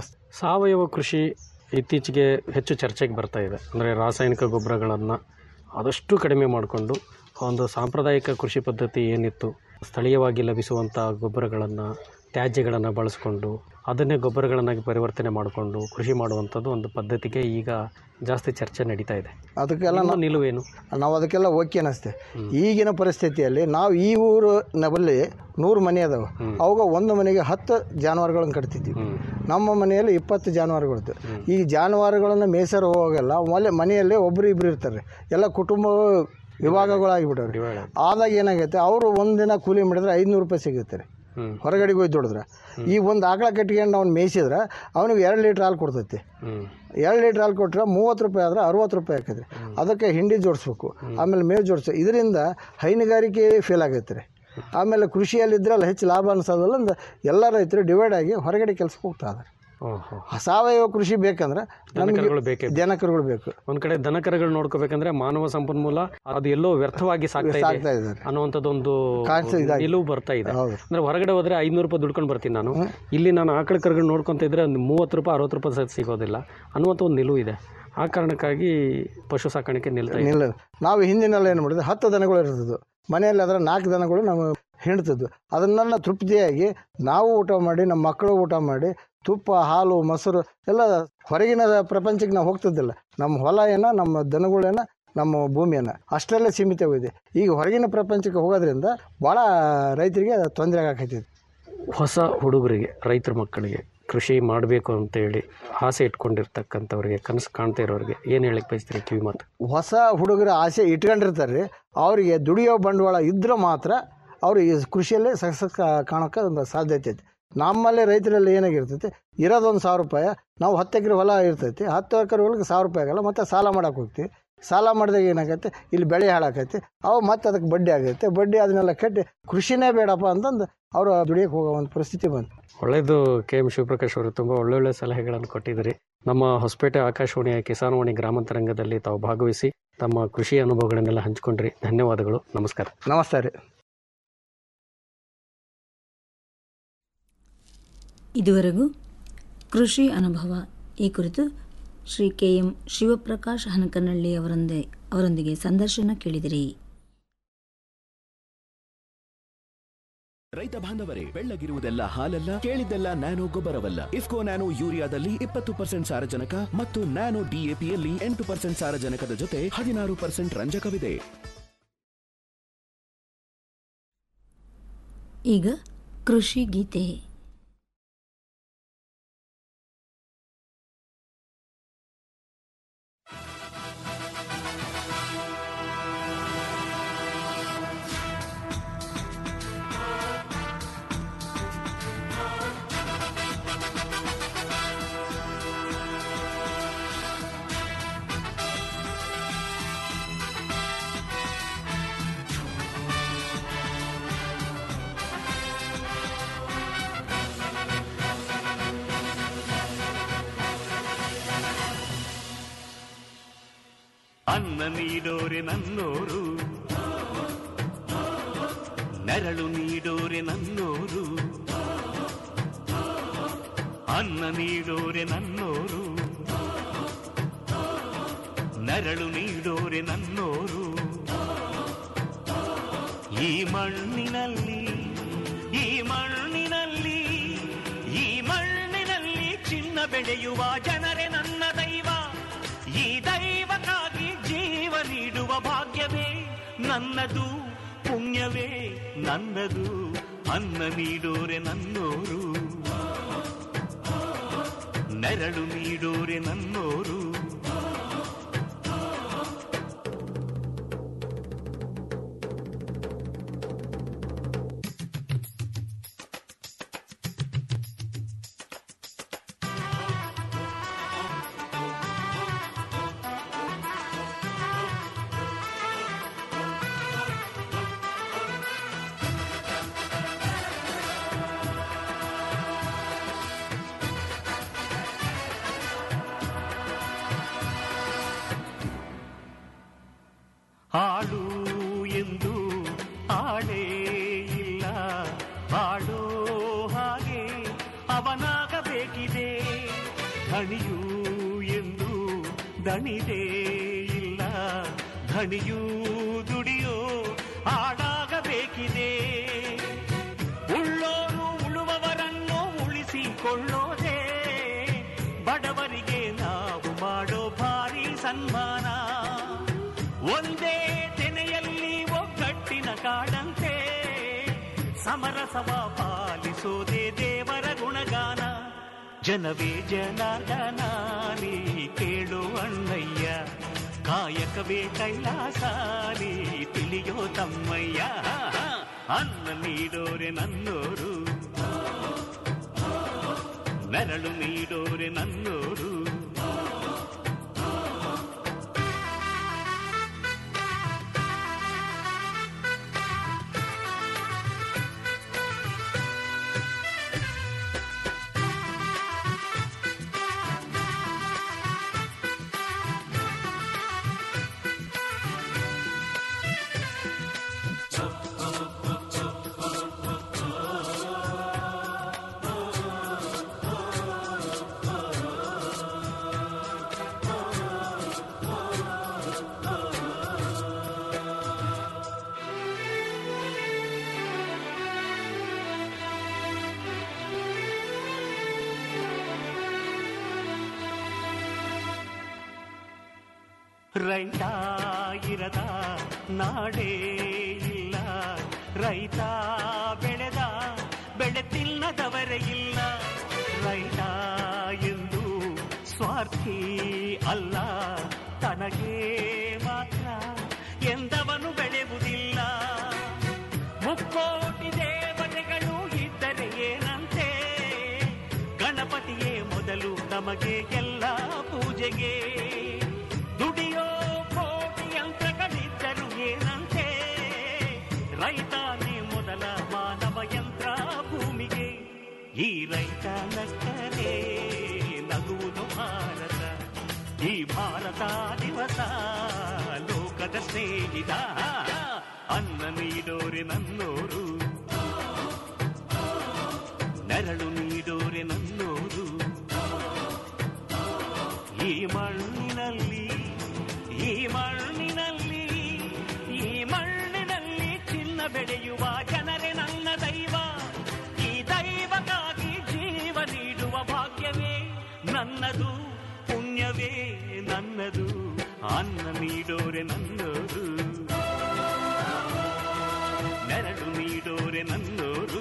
ಸಾವಯವ ಕೃಷಿ ಇತ್ತೀಚೆಗೆ ಹೆಚ್ಚು ಚರ್ಚೆಗೆ ಬರ್ತಾ ಇದೆ ಅಂದರೆ ರಾಸಾಯನಿಕ ಗೊಬ್ಬರಗಳನ್ನು ಆದಷ್ಟು ಕಡಿಮೆ ಮಾಡಿಕೊಂಡು ಒಂದು ಸಾಂಪ್ರದಾಯಿಕ ಕೃಷಿ ಪದ್ಧತಿ ಏನಿತ್ತು ಸ್ಥಳೀಯವಾಗಿ ಲಭಿಸುವಂಥ ಗೊಬ್ಬರಗಳನ್ನು ತ್ಯಾಜ್ಯಗಳನ್ನು ಬಳಸ್ಕೊಂಡು ಅದನ್ನೇ ಗೊಬ್ಬರಗಳನ್ನಾಗಿ ಪರಿವರ್ತನೆ ಮಾಡಿಕೊಂಡು ಕೃಷಿ ಮಾಡುವಂಥದ್ದು ಒಂದು ಪದ್ಧತಿಗೆ ಈಗ ಜಾಸ್ತಿ ಚರ್ಚೆ ನಡೀತಾ ಇದೆ ಅದಕ್ಕೆಲ್ಲ ನಿಮ್ಮ ನಿಲುವೇನು ನಾವು ಅದಕ್ಕೆಲ್ಲ ಓಕೆ ಅನ್ನಿಸ್ತೆ ಈಗಿನ ಪರಿಸ್ಥಿತಿಯಲ್ಲಿ ನಾವು ಈ ಊರು ನಬಲ್ಲಿ ನೂರು ಮನೆ ಅದಾವೆ ಅವಾಗ ಒಂದು ಮನೆಗೆ ಹತ್ತು ಜಾನುವಾರುಗಳನ್ನು ಕಟ್ತಿದ್ವಿ ಹ್ಮ್. ನಮ್ಮ ಮನೆಯಲ್ಲಿ ಇಪ್ಪತ್ತು ಜಾನುವಾರುಗಳಿತ್ತು ಈ ಜಾನುವಾರುಗಳನ್ನು ಮೇಸರು ಹೋಗಲ್ಲ ಮನೆ ಮನೆಯಲ್ಲೇ ಒಬ್ಬರು ಇಬ್ಬರು ಇರ್ತಾರೆ ಎಲ್ಲ ಕುಟುಂಬ ವಿಭಾಗಗಳಾಗಿಬಿಟ್ಟವ್ರಿ ಡಿವೈಡ್ ಆದಾಗ ಏನಾಗೈತೆ ಅವರು ಒಂದಿನ ಕೂಲಿ ಮಾಡಿದ್ರೆ ಐದುನೂರು ರೂಪಾಯಿ ಸಿಗುತ್ತೆ ರೀ ಹ್ಮ್. ಹೊರಗಡೆಗೆ ಹೋಗಿ ದುಡಿದ್ರೆ ಈ ಒಂದು ಆಕಳ ಕಟ್ಕೊಂಡು ಅವ್ನು ಮೇಯಿಸಿದ್ರೆ ಅವನಿಗೆ ಎರಡು ಲೀಟ್ರ್ ಹಾಲು ಕೊಡ್ತೈತಿ ಹ್ಞೂ ಎರಡು ಲೀಟ್ರ್ ಹಾಲು ಕೊಟ್ಟರೆ ಮೂವತ್ತು ರೂಪಾಯಿ ಆದ್ರೆ ಅರವತ್ತು ರೂಪಾಯಿ ಆಕೈತೆ ಅದಕ್ಕೆ ಹಿಂಡಿ ಜೋಡಿಸ್ಬೇಕು ಆಮೇಲೆ ಮೇವು ಜೋಡಿಸ್ಬೇಕು ಇದರಿಂದ ಹೈನುಗಾರಿಕೆ ಫೇಲ್ ಆಗೈತೆ ರೀ ಆಮೇಲೆ ಕೃಷಿಯಲ್ಲಿದ್ರಲ್ಲ ಹೆಚ್ಚು ಲಾಭ ಅನ್ಸೋದಲ್ಲ ಅಂದ ಎಲ್ಲ ರೈತರು ಡಿವೈಡ್ ಆಗಿ ಹೊರಗಡೆ ಕೆಲಸಕ್ಕೆ ಹೋಗ್ತಾ ಇದಾರೆ ಓಹೋ ಸಾವಯವ ಕೃಷಿ ಬೇಕಂದ್ರೆ ನಮಗೆ ದನಕರುಗಳು ಬೇಕೇ ದನಕರುಗಳು ಬೇಕು ಒಂದ್ ಕಡೆ ದನಕರುಗಳು ನೋಡ್ಕೋಬೇಕಂದ್ರೆ ಮಾನವ ಸಂಪನ್ಮೂಲ ಅದು ಎಲ್ಲೋ ವ್ಯರ್ಥವಾಗಿ ಸಾಕ್ತಾ ಇದೆ ಸಾಕ್ತಾ ಇದ್ದಾರೆ ಅನ್ನುವಂಥದ್ದೊಂದು ಕಾಣಿಸ್ತಾ ಇದಾಗಿದೆ. ನಿಲುವು ಬರ್ತಾ ಇದೆ ಹೌದು. ಅಂದ್ರೆ ಹೊರಗಡೆ ಹೋದ್ರೆ ಐನೂರು ರೂಪಾಯಿ ದುಡ್ಕೊಂಡು ಬರ್ತೀನಿ ನಾನು ಇಲ್ಲಿ ನಾನು ಆಕಳ ಕರುಗಳು ನೋಡ್ಕೊಂತ ಇದ್ರೆ ಒಂದು ಮೂವತ್ತು ರೂಪಾಯಿ ಅರವತ್ತು ರೂಪಾಯಿ ಸಹ ಸಿಗೋದಿಲ್ಲ ಅನ್ನುವಂಥ ಒಂದು ನಿಲುವು ಇದೆ ಆ ಕಾರಣಕ್ಕಾಗಿ ಪಶು ಸಾಕಾಣಿಕೆ ನಿಲ್ತಾ ಇದೆ ನಿಲ್ಲ ನಾವು ಹಿಂದಿನೆಲ್ಲ ಏನು ಮಾಡಿದ್ವಿ ಹತ್ತು ದನಗಳು ಇರ್ತಿದ್ವು ಮನೆಯಲ್ಲಿ ಅದರ ನಾಲ್ಕು ದನಗಳು ನಾವು ಹಿಂಡ್ತಿದ್ವು ಅದನ್ನೆಲ್ಲ ತೃಪ್ತಿಯಾಗಿ ನಾವು ಊಟ ಮಾಡಿ ನಮ್ಮ ಮಕ್ಕಳು ಊಟ ಮಾಡಿ ತುಪ್ಪ ಹಾಲು ಮೊಸರು ಎಲ್ಲ ಹೊರಗಿನ ಪ್ರಪಂಚಕ್ಕೆ ನಾವು ಹೋಗ್ತಿದ್ದಿಲ್ಲ ನಮ್ಮ ಹೊಲ ಏನ ನಮ್ಮ ದನಗಳೇನ ನಮ್ಮ ಭೂಮಿಯನ್ನ ಅಷ್ಟರಲ್ಲೇ ಸೀಮಿತವಿದೆ ಈಗ ಹೊರಗಿನ ಪ್ರಪಂಚಕ್ಕೆ ಹೋಗೋದ್ರಿಂದ ಭಾಳ ರೈತರಿಗೆ ತೊಂದರೆ ಆಗಕತ್ತೈತಿ ಹೊಸ ಹುಡುಗರಿಗೆ ರೈತರ ಮಕ್ಕಳಿಗೆ ಕೃಷಿ ಮಾಡಬೇಕು ಅಂತೇಳಿ ಆಸೆ ಇಟ್ಕೊಂಡಿರ್ತಕ್ಕಂಥವ್ರಿಗೆ ಕನಸು ಕಾಣ್ತಾ ಇರೋರಿಗೆ ಏನು ಹೇಳಕ್ಕೆ ಬಯಸ್ತೀರಿ ಕಿವಿ ಮಾತು ಹೊಸ ಹುಡುಗರ ಆಸೆ ಇಟ್ಕೊಂಡಿರ್ತಾರೆ ರೀ ಅವರಿಗೆ ದುಡಿಯೋ ಬಂಡವಾಳ ಇದ್ರೆ ಮಾತ್ರ ಅವರು ಈ ಕೃಷಿಯಲ್ಲೇ ಸಕ್ಸಸ್ ಕಾಣೋಕ್ಕೆ ಒಂದು ಸಾಧ್ಯತೆ ಐತಿ ನಮ್ಮಲ್ಲಿ ರೈತರಲ್ಲಿ ಏನಾಗಿರ್ತೈತಿ ಇರೋದೊಂದು ಸಾವಿರ ರೂಪಾಯಿ ನಾವು ಹತ್ತು ಎಕರೆ ಹೊಲ ಇರ್ತೈತಿ ಹತ್ತು ಎಕರೆ ಹೊಲಕ್ಕೆ ಸಾವಿರ ರೂಪಾಯಿ ಆಗಲ್ಲ ಮತ್ತೆ ಸಾಲ ಮಾಡಕ್ಕೆ ಹೋಗ್ತೀವಿ ಸಾಲ ಮಾಡಿದಾಗ ಏನಾಗೈತೆ ಇಲ್ಲಿ ಬೆಳೆ ಹಾಳಾಕೈತಿ ಅವು ಮತ್ತೆ ಅದಕ್ಕೆ ಬಡ್ಡಿ ಆಗೈತೆ ಬಡ್ಡಿ ಅದನ್ನೆಲ್ಲ ಕಟ್ಟಿ ಕೃಷಿನೇ ಬೇಡಪ್ಪ ಅಂತಂದು ಅವರು ದುಡಿಯೋಕೆ ಹೋಗೋ ಒಂದು ಪರಿಸ್ಥಿತಿ ಬಂತು ಒಳ್ಳೆಯದು ಕೆ ಎಂ ಶಿವಪ್ರಕಾಶ್ ಅವರು ತುಂಬ ಒಳ್ಳೊಳ್ಳೆ ಸಲಹೆಗಳನ್ನು ಕೊಟ್ಟಿದ್ದೀರಿ ನಮ್ಮ ಹೊಸಪೇಟೆ ಆಕಾಶವಾಣಿಯ ಕಿಸಾನವಾಣಿ ಗ್ರಾಮಾಂತರಂಗದಲ್ಲಿ ತಾವು ಭಾಗವಹಿಸಿ ತಮ್ಮ ಕೃಷಿ ಅನುಭವಗಳನ್ನೆಲ್ಲ ಹಂಚಿಕೊಂಡ್ರಿ ಧನ್ಯವಾದಗಳು ನಮಸ್ಕಾರ ನಮಸ್ತೆ ರೀ ಇದುವರೆಗೂ ಕೃಷಿ ಅನುಭವ ಈ ಕುರಿತು ಶ್ರೀ ಕೆ ಎಂ ಶಿವಪ್ರಕಾಶ್ ಹನಕನಹಳ್ಳಿ ಅವರೊಂದೇ ಅವರೊಂದಿಗೆ ಸಂದರ್ಶನ ಕೇಳಿದಿರಿ ರೈತ ಬಾಂಧವರೇ ಬೆಳ್ಳಗಿರುವುದೆಲ್ಲ ಹಾಲಲ್ಲ ಕೇಳಿದ್ದೆಲ್ಲ ನ್ಯಾನೋ ಗೊಬ್ಬರವಲ್ಲ ಇಫ್ಕೋ ನ್ಯಾನೋ ಯೂರಿಯಾದಲ್ಲಿ ಇಪ್ಪತ್ತು ಪರ್ಸೆಂಟ್ ಸಾರಜನಕ ಮತ್ತು ನ್ಯಾನೋ ಡಿಎಪಿಯಲ್ಲಿ ಎಂಟು ಪರ್ಸೆಂಟ್ ಸಾರಜನಕದ ಜೊತೆ ಹದಿನಾರು ಪರ್ಸೆಂಟ್ ರಂಜಕವಿದೆ ಈಗ ಕೃಷಿ ಗೀತೆ ಅನ್ನ ನೀಡೋರೆ ನನ್ನೋರು ನೆರಳು ನೀಡೋರೆ ನನ್ನೋರು ಅನ್ನ ನೀಡೋರೆ ನನ್ನೋರು ನೆರಳು ನೀಡೋರೆ ನನ್ನೋರು ಈ ಮಣ್ಣಿನಲ್ಲಿ ಈ ಮಣ್ಣಿನಲ್ಲಿ ಈ ಮಣ್ಣಿನಲ್ಲಿ ಚಿನ್ನ ಬೆಳೆಯುವ ಜನರೇ ನನ್ನ ದೈವ ಈ ದೈವಕ್ಕಾಗಿ ಜೀವ ನೀಡುವ ಭಾಗ್ಯವೇ ನನ್ನದು ಪುಣ್ಯವೇ ನನ್ನದು ಅನ್ನ ನೀಡೋರೆ ನನ್ನೋರು ನೆರಳು ನೀಡೋರೆ ನನ್ನೋರು ಹಾಡು ಎಂದು ಆಡೇ ಇಲ್ಲ ಹಾಡೋ ಹಾಗೆ ಅವನಾಗಬೇಕಿದೆ ಧಣಿಯು ಎಂದು ದಣಿದೇ ಇಲ್ಲ ಧಣಿಯೂ ದುಡಿಯೋ ಹಾಡಾಗಬೇಕಿದೆ ಉಳ್ಳೋರು ಉಳುವವರನ್ನು ಉಳಿಸಿಕೊಳ್ಳೋ ಸನ್ಮಾನ ಒಂದೇ ತೆನೆಯಲ್ಲಿ ಒಗ್ಗಟ್ಟಿನ ಕಾಡಂತೆ ಸಮರಸವ ಪಾಲಿಸೋದೇ ದೇವರ ಗುಣಗಾನ ಜನವೇ ಜನಾರ್ದನ ನೀ ಕೇಳು ಅಣ್ಣಯ್ಯ ಕಾಯಕವೇ ಕೈಲಾಸ ನೀ ತಿಳಿಯೋ ತಮ್ಮಯ್ಯ ಅನ್ನ ನೀಡೋರೆ ನನ್ನೋರು ನೆರಳು ನೀಡೋರೆ ನನ್ನೋರು ರೈತ ಇರದ ನಾಡೇ ಇಲ್ಲ ರೈತ ಬೆಳೆದ ಬೆಳೆ ತಿನ್ನದವರೇ ಇಲ್ಲ ರೈತ ಎಂದು ಸ್ವಾರ್ಥಿ ಅಲ್ಲ ತನಗೆ ಮಾತ್ರ ಎಂದವನು ಬೆಳೆಯುವುದಿಲ್ಲ ಮುಕ್ಕೋಟಿ ದೇವತೆಗಳು ಇದ್ದರೆ ಏನಂತೆ ಗಣಪತಿಯೇ ಮೊದಲು ನಮಗೆ ಎಲ್ಲ ಪೂಜೆಗೆ ದುಡಿಯೋ ಕೋಟಿ ಯಂತ್ರಗಳಿದ್ದರು ಏನಂತೆ ರೈತಾನೇ ಮೊದಲ ಮಾನವ ಯಂತ್ರ ಭೂಮಿಗೆ ಈ ರೈತ ನಕ್ಕರೆ ನಗುವುದು ಭಾರತ ಈ ಭಾರತ ದಿವಸ ಲೋಕದ ಸ್ನೇಹಿತ ಅನ್ನ ನೀಡೋರೆ ನನ್ನೋರು ನೆರಳು ನೀಡೋರೆ ನನ್ನೋರು ಈ ಮಣ್ಣಿನಲ್ಲಿ ಈ ಮಣ್ಣಿನಲ್ಲಿ ಈ ಮಣ್ಣಿನಲ್ಲಿ ಚಿನ್ನ ಬೆಳೆಯುವ ಜನರೇ ನನ್ನ ದೈವ ಈ ದೈವಕ್ಕಾಗಿ ಜೀವ ನೀಡುವ ಭಾಗ್ಯವೇ ನನ್ನದು ಪುಣ್ಯವೇ ನನ್ನದು ಅನ್ನ ನೀಡೋರೆ ನನ್ನೋರು ನೆರಳು ನೀಡೋರೆ ನನ್ನೋರು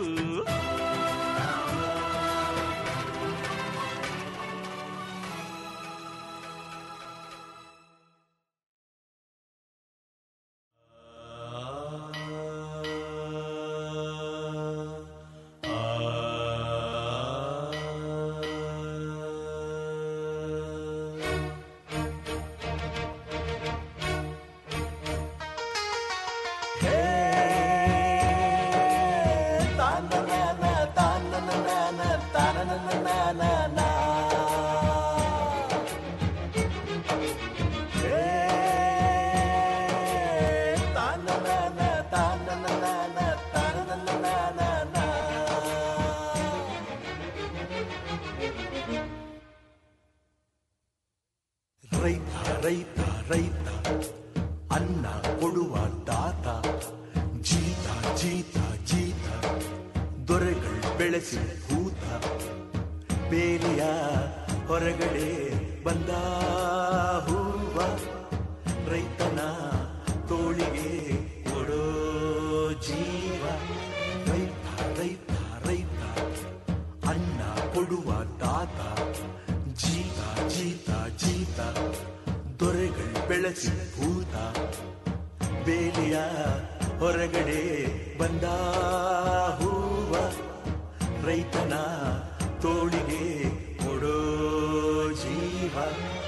ರೈತ ರೈತ ರೈತ ಅನ್ನ ಕೊಡುವ ದಾತ ಜೀತ ಜೀತ ಜೀತ ದೊರೆಗಳು ಬೆಳೆಸಿ ಭೂತ ಬೇಲಿಯ ಹೊರಗಡೆ ಬಂದ ಹೂವ ರೈತನ ತೋಳಿಗೆ ಕೊಡೋ ಜೀವ ರೈತ ರೈತ ರೈತ ಅನ್ನ ಕೊಡುವ ದಾತ ಜೀತ ಜೀತ ಜೀತ ದೊರೆಗಳು ಬೆಳೆಸಿ ಭೂತ ಬೇಲಿಯ ಹೊರಗಡೆ ಬಂದ ಹೂವ ರೈತನ ತೋಳಿಗೆ ಕೊಡೋ ಜೀವ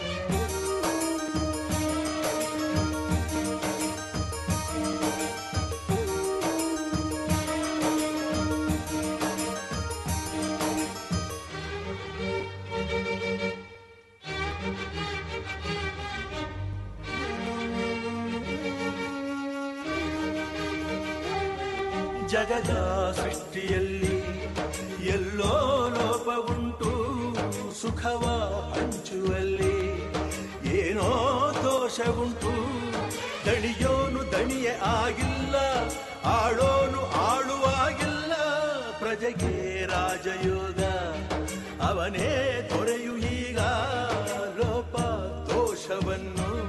ಜಗದ ಸೃಷ್ಟಿಯಲ್ಲಿ ಎಲ್ಲೋ ಲೋಪವುಂಟು ಸುಖವ ಹಂಚುವಲ್ಲಿ ಏನೋ ದೋಷವುಂಟು ದಣಿಯೋನು ದಣಿಯೇ ಆಗಿಲ್ಲ ಆಳೋನು ಆಳುವಾಗಿಲ್ಲ ಪ್ರಜೆಗೆ ರಾಜಯೋಗ ಅವನೇ ದೊರೆಯು ಈಗ ಲೋಪ ದೋಷವನ್ನು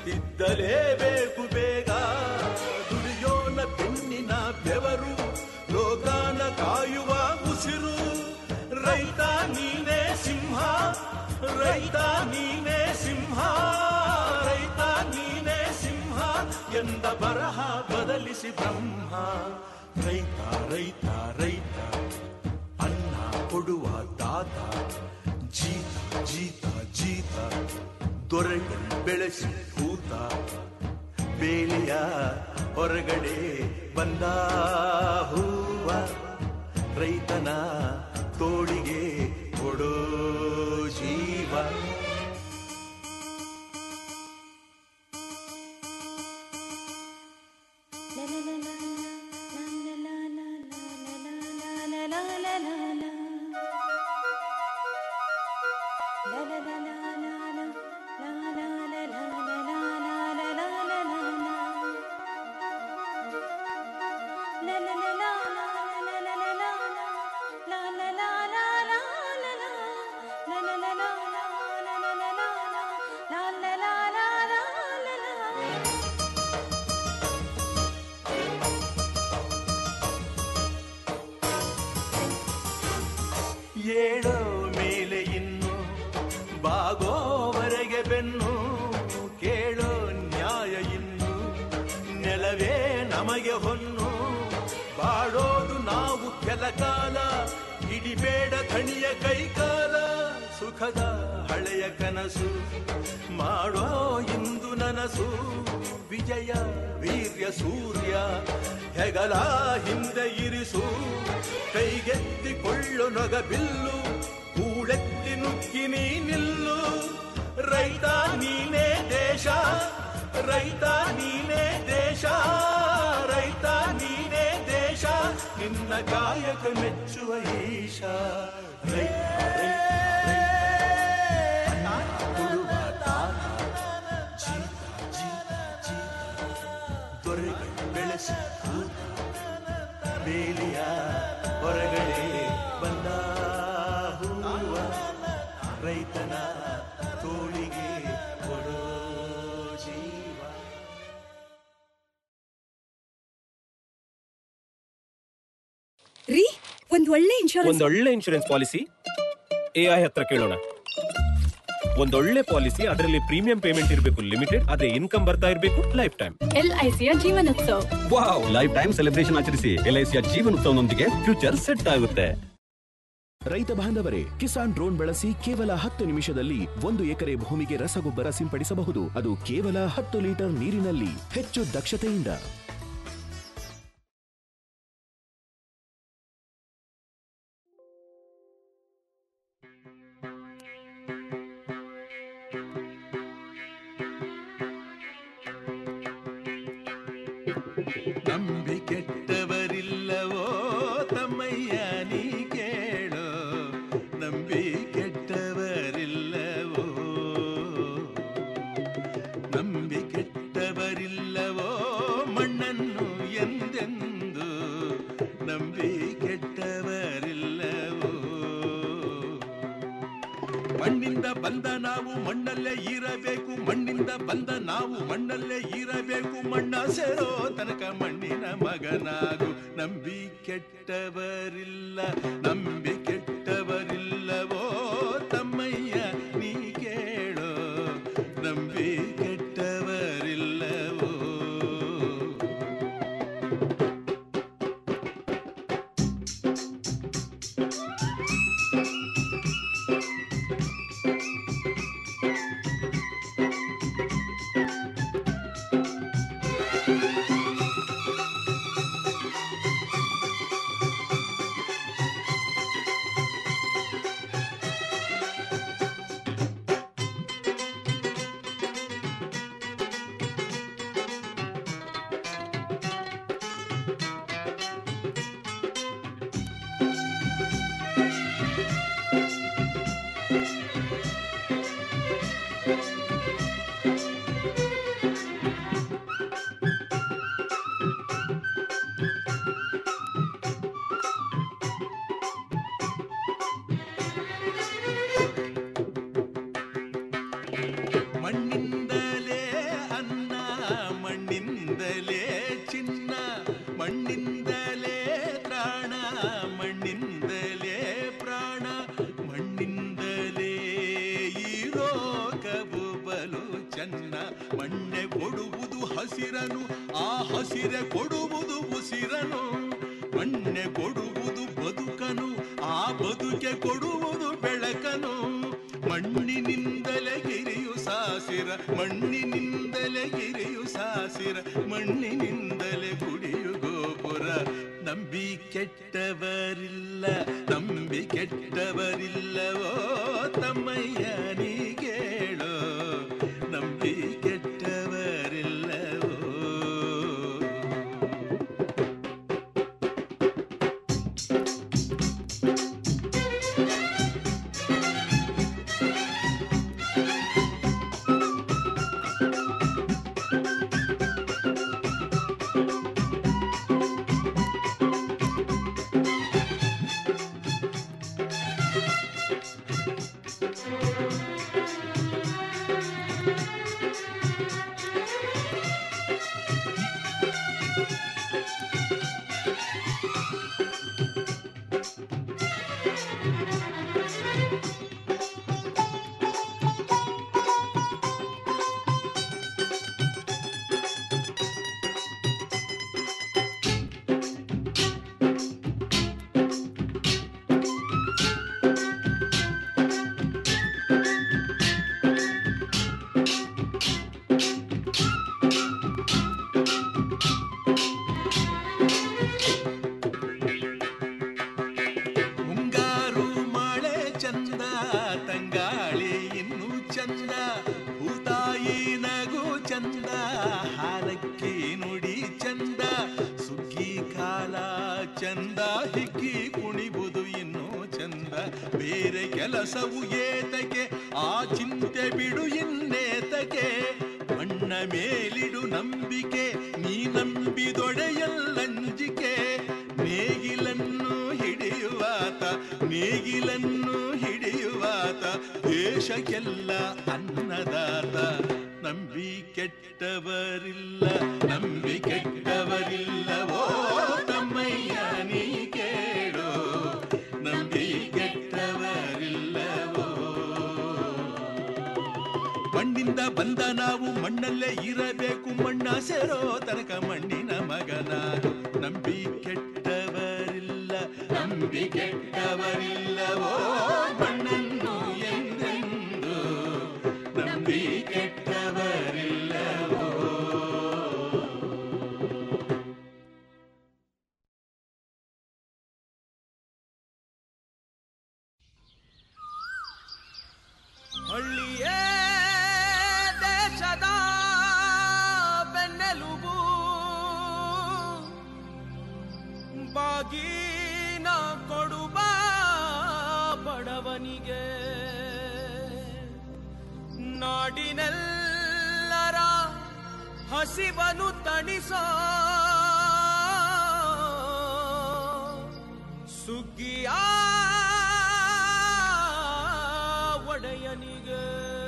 ತಿದ್ದಲೇಬೇಕು ಬೇಗ ದುಡಿಯೋನ ಬೆನ್ನಿನ ಬೆವರು ಲೋಕಾನ ಕಾಯುವ ಉಸಿರು ರೈತ ನೀನೇ ಸಿಂಹ ರೈತ ನೀನೇ ಸಿಂಹ ರೈತ ನೀನೇ ಸಿಂಹ ಎಂದ ಬರಹ ಬದಲಿಸಿ ಬ್ರಹ್ಮ ರೈತ ರೈತ ರೈತ ಅನ್ನ ಕೊಡುವ ದಾತ ಜೀತ ಜೀತ ಜೀತ ದೊರೆಗಳು ಬೆಳೆಸಿ ಭೂತ ಬೇಲಿಯ ಹೊರಗಡೆ ಬಂದ ಹೂವ ರೈತನ ತೋಳಿಗೆ ಕೊಡೋ ಜೀವ ಏಳೋ ಮೇಲೆ ಇನ್ನು ಬಾಗೋವರೆಗೆ ಬೆನ್ನು ಕೇಳೋ ನ್ಯಾಯ ಇನ್ನು ನೆಲವೇ ನಮಗೆ ಹೊನ್ನು ಬಾಡೋದು ನಾವು ಕೆಲ ಕಾಲ ಹಿಡಿಬೇಡ ಧಣಿಯ ಕೈಕಾಲ ಸುಖದ ಹಳೆಯ ಕನಸು ಮಾಡೋ ಇಂದು ನನಸು ವಿಜಯ ವೀರ್ಯ ಸೂರ್ಯ ಹೆಗಲ ಹಿಂದೆ ಇರಿಸು ಕೈಗೆತ್ತಿಕೊಳ್ಳು ನೊಗ ಬಿಲ್ಲು ಕೂಳೆತ್ತಿ ನುಗ್ಗಿ ನೀ ನಿಲ್ಲು ರೈತ ನೀನೇ ದೇಶ ರೈತ ನೀನೇ ದೇಶ ರೈತ ನೀನೇ ದೇಶ ನಿನ್ನ ಕಾಯಕ ಮೆಚ್ಚುವ ಈಶ ರೈತ ರೈತ, ರೈತ. ಕೊಡುವ ದಾತ. ಜೀತ, ಜೀತ, ಜೀತ. ದೊರೆಗಳು ಬೆಳೆಸಿ ಕೂತ. ಬೇಲಿಯ ಹೊರಗಡೆ ಬಂದ ಹೂವ ರೈತನ ತೋಳಿಗೆ ಕೊಡೋ ಜೀವ ರೀ ಒಂದ್ ಒಳ್ಳೆ ಇನ್ಶೂರೆನ್ಸ್ ಒಂದೊಳ್ಳೆ ಇನ್ಶೂರೆನ್ಸ್ ಪಾಲಿಸಿ ಎ ಐ ಹತ್ರ ಕೇಳೋಣ ಒಂದೊಳ್ಳೆ ಪಾಲಿಸಿ ಅದರಲ್ಲಿ ಪ್ರೀಮಿಯಂ ಪೇಮೆಂಟ್ ಇರಬೇಕು ಲಿಮಿಟೆಡ್ ಅದೇ ಇನ್ಕಮ್ ಬರ್ತಾ ಇರಬೇಕು ಲೈಫ್ ಟೈಮ್ ಎಲ್ ಐ ಸಿಯ ಜೀವನೋತ್ಸವ ವಾವ್ ಲೈಫ್ ಟೈಮ್ ಸೆಲೆಬ್ರೇಷನ್ ಆಚರಿಸಿ ಎಲ್ ಐ ಸಿಯ ಜೀವನೋತ್ಸವನೊಂದಿಗೆ ಫ್ಯೂಚರ್ ಸೆಟ್ ಆಗುತ್ತೆ ರೈತ ಬಾಂಧವರೇ ಕಿಸಾನ್ ಡ್ರೋನ್ ಬಳಸಿ ಕೇವಲ ಹತ್ತು ನಿಮಿಷದಲ್ಲಿ ಒಂದು ಎಕರೆ ಭೂಮಿಗೆ ರಸಗೊಬ್ಬರ ಸಿಂಪಡಿಸಬಹುದು ಅದು ಕೇವಲ ಹತ್ತು ಲೀಟರ್ ನೀರಿನಲ್ಲಿ ಹೆಚ್ಚು ದಕ್ಷತೆಯಿಂದ ನಂಬಿ ಕೆಟ್ಟವರಿಲ್ಲವೋ ತಮ್ಮಯ್ಯ ನೀ ಕೇಳೋ ನಂಬಿ ಕೆಟ್ಟವರಿಲ್ಲವೋ ನಂಬಿ ಕೆಟ್ಟವರಿಲ್ಲವೋ ಮಣ್ಣನ್ನು ಎಂದೆಂದು ನಂಬಿ ಕೆಟ್ಟವರಿಲ್ಲವೋ ಮಣ್ಣಿಂದ ಬಂದ ನಾವು ಮಣ್ಣಲ್ಲೇ ಇರಬೇಕು ಮಣ್ಣಿಂದ ಬಂದ ನಾವು ಮಣ್ಣಲ್ಲೇ ಇರಬೇಕು ಮಣ್ಣ ಸೇರೋ ತನಕ ಮಣ್ಣಿನ ಮಗನಾಗು ನಂಬಿ ಕೆಟ್ಟವರಿಲ್ಲ ನಂಬಿ ಕೆಟ್ಟವರಿಲ್ಲವೋ ತಮ್ಮಯ್ಯ ನೀ ಕೇಳೋ ನಂಬಿ ಕೆಟ್ಟವರಿಲ್ಲವೋ ಮಣ್ಣೆ ಕೊಡುವುದು ಹಸಿರನು ಆ ಹಸಿರೆ ಕೊಡುವುದು ಉಸಿರನು ಮಣ್ಣೆ ಕೊಡುವುದು ಬದುಕನು ಆ ಬದುಕೆ ಕೊಡುವುದು ಬೆಳಕನು ಮಣ್ಣಿನಿಂದಲೇ ಗಿರಿಯು ಸಾಸಿರ ಮಣ್ಣಿನಿಂದಲೇ ಗಿರಿಯು ಸಾಸಿರ ಮಣ್ಣಿನಿಂದಲೇ ಗುಡಿಯು ಗೋಪುರ ನಂಬಿ ಕೆಟ್ಟವರಿಲ್ಲ ನಂಬಿ ಕೆಟ್ಟವರಿಲ್ಲವೋ ತಮ್ಮಯ್ಯ ನೀ ಕೇಳೋ ನಂಬಿ ಕೆಟ್ಟವರಿಲ್ಲವೋ ಮುಂಗಾರು ಮಳೆ ಚಂದ ತಂಗಾಳಿ ಇನ್ನು ಚಂದ ಭೂತಾಯಿ ನಗು ಚಂದ ಹಾಲಕ್ಕಿ ನುಡಿ ಚಂದ ಸುಗ್ಗಿ ಕಾಲ ಚಂದ ಹಿಕ್ಕಿ ಕುಣಿಬುದು ಇನ್ನು ಚಂದ ಬೇರೆ ಕೆಲಸವು ಏತಕ್ಕೆ ಆ ಚಿಂತೆ ಬಿಡು ಇನ್ನೇತಕ್ಕೆ ಮಣ್ಣ ಮೇಲಿಡು ನಂಬಿಕೆ ನೀ ನಂಬಿದೊಡೆಯಲ್ಲಂಜಿಕೆ ನೇಗಿಲನ್ನು ಹಿಡಿಯುವಾತ ನೇಗಿಲನ್ನು ಹಿಡಿಯುವಾತ ದೇಶಕ್ಕೆಲ್ಲ ಅನ್ನದಾತ ನಂಬಿ ಕೆಟ್ಟವರಿಲ್ಲ ನಂಬಿ ಕೆಟ್ಟವರಿಲ್ಲವೋ ತಮ್ಮಯ್ಯ ನೀ ಕೇಳೋ ನಂಬಿ ಕೆಟ್ಟವರಿಲ್ಲವೋ ಮಣ್ಣಿಂದ ಬಂದ ನಾವು ಮಣ್ಣಲ್ಲೇ ಇರಬೇಕು ಮಣ್ಣ ಸೇರೋ ತನಕ ಮಣ್ಣಿನ ಮಗನಾಗು ನಂಬಿ ಕೆಟ್ಟವರಿಲ್ಲ ನಂಬಿ ಕೆಟ್ಟವರಿಲ್ಲವೋ ಮಣ್ಣನ್ನು ಎಂದೆಂದು ನಂಬಿ ಕೆಟ್ಟವರಿಲ್ಲವೋ ಹಳ್ಳಿಯೇ ದೇಶದ ಬೆನ್ನೆಲುಬು ಬಾಗಿನ ಕೊಡುವ ಬಡವನಿಗೆ ನಾಡಿನೆಲ್ಲರ ಹಸಿವನು ತಣಿಸೋ ಸುಗ್ಗಿಯ ಒಡೆಯನಿಗೆ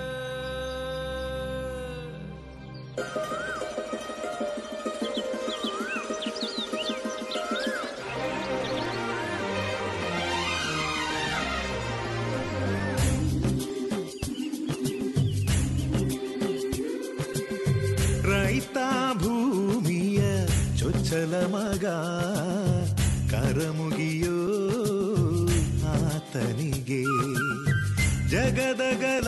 ರೈತ ಭೂಮಿಯ ಚೊಚ್ಚಲ ಮಗ ಕರಮುಗಿಯೋ ಆತನಿಗೆ ಜಗದಗಲ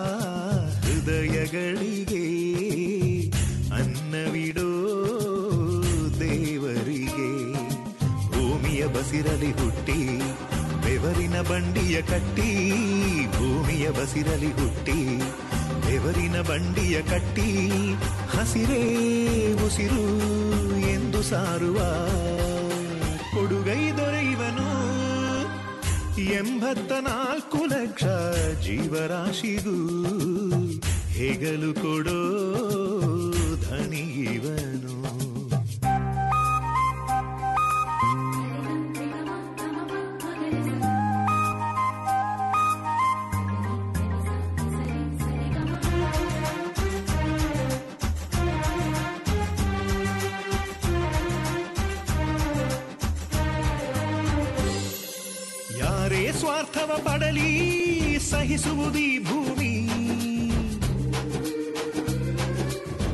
ಹೃದಯಗಳಿಗೆ ಅನ್ನವಿಡೋ ದೇವರಿಗೆ ಭೂಮಿಯ ಬಸಿರಲಿ ಹುಟ್ಟಿ ಬೆವರಿನ ಬಂಡಿಯ ಕಟ್ಟಿ ಭೂಮಿಯ ಬಸಿರಲಿ ಹುಟ್ಟಿ ಬೆವರಿನ ಬಂಡಿಯ ಕಟ್ಟಿ ಹಸಿರೇ ಉಸಿರು ಎಂದು ಸಾರುವ ಕೊಡುಗೈ ದೊರೆಯುವನು ಎಂಬತ್ತ ನಾಲ್ಕು ಲಕ್ಷ ಜೀವರಾಶಿಗೂ ಹೆಗಲು ಕೊಡೋ ಧನಿಗಿವನು ಯಾರೇ ಸ್ವಾರ್ಥವ ಪಡಲಿ ಸಹಿಸುವುದೀ ಭೂಮಿ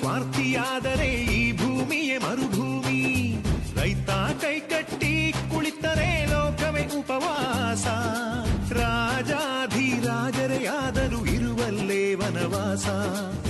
ಸ್ವಾರ್ಥಿಯಾದರೆ ಈ ಭೂಮಿಯೇ ಮರುಭೂಮಿ ರೈತ ಕೈಕಟ್ಟಿ ಕುಳಿತರೆ ಲೋಕವೇ ಉಪವಾಸ ರಾಜಾಧಿರಾಜರೇ ಆದರೂ ಇರುವಲ್ಲೇ ವನವಾಸ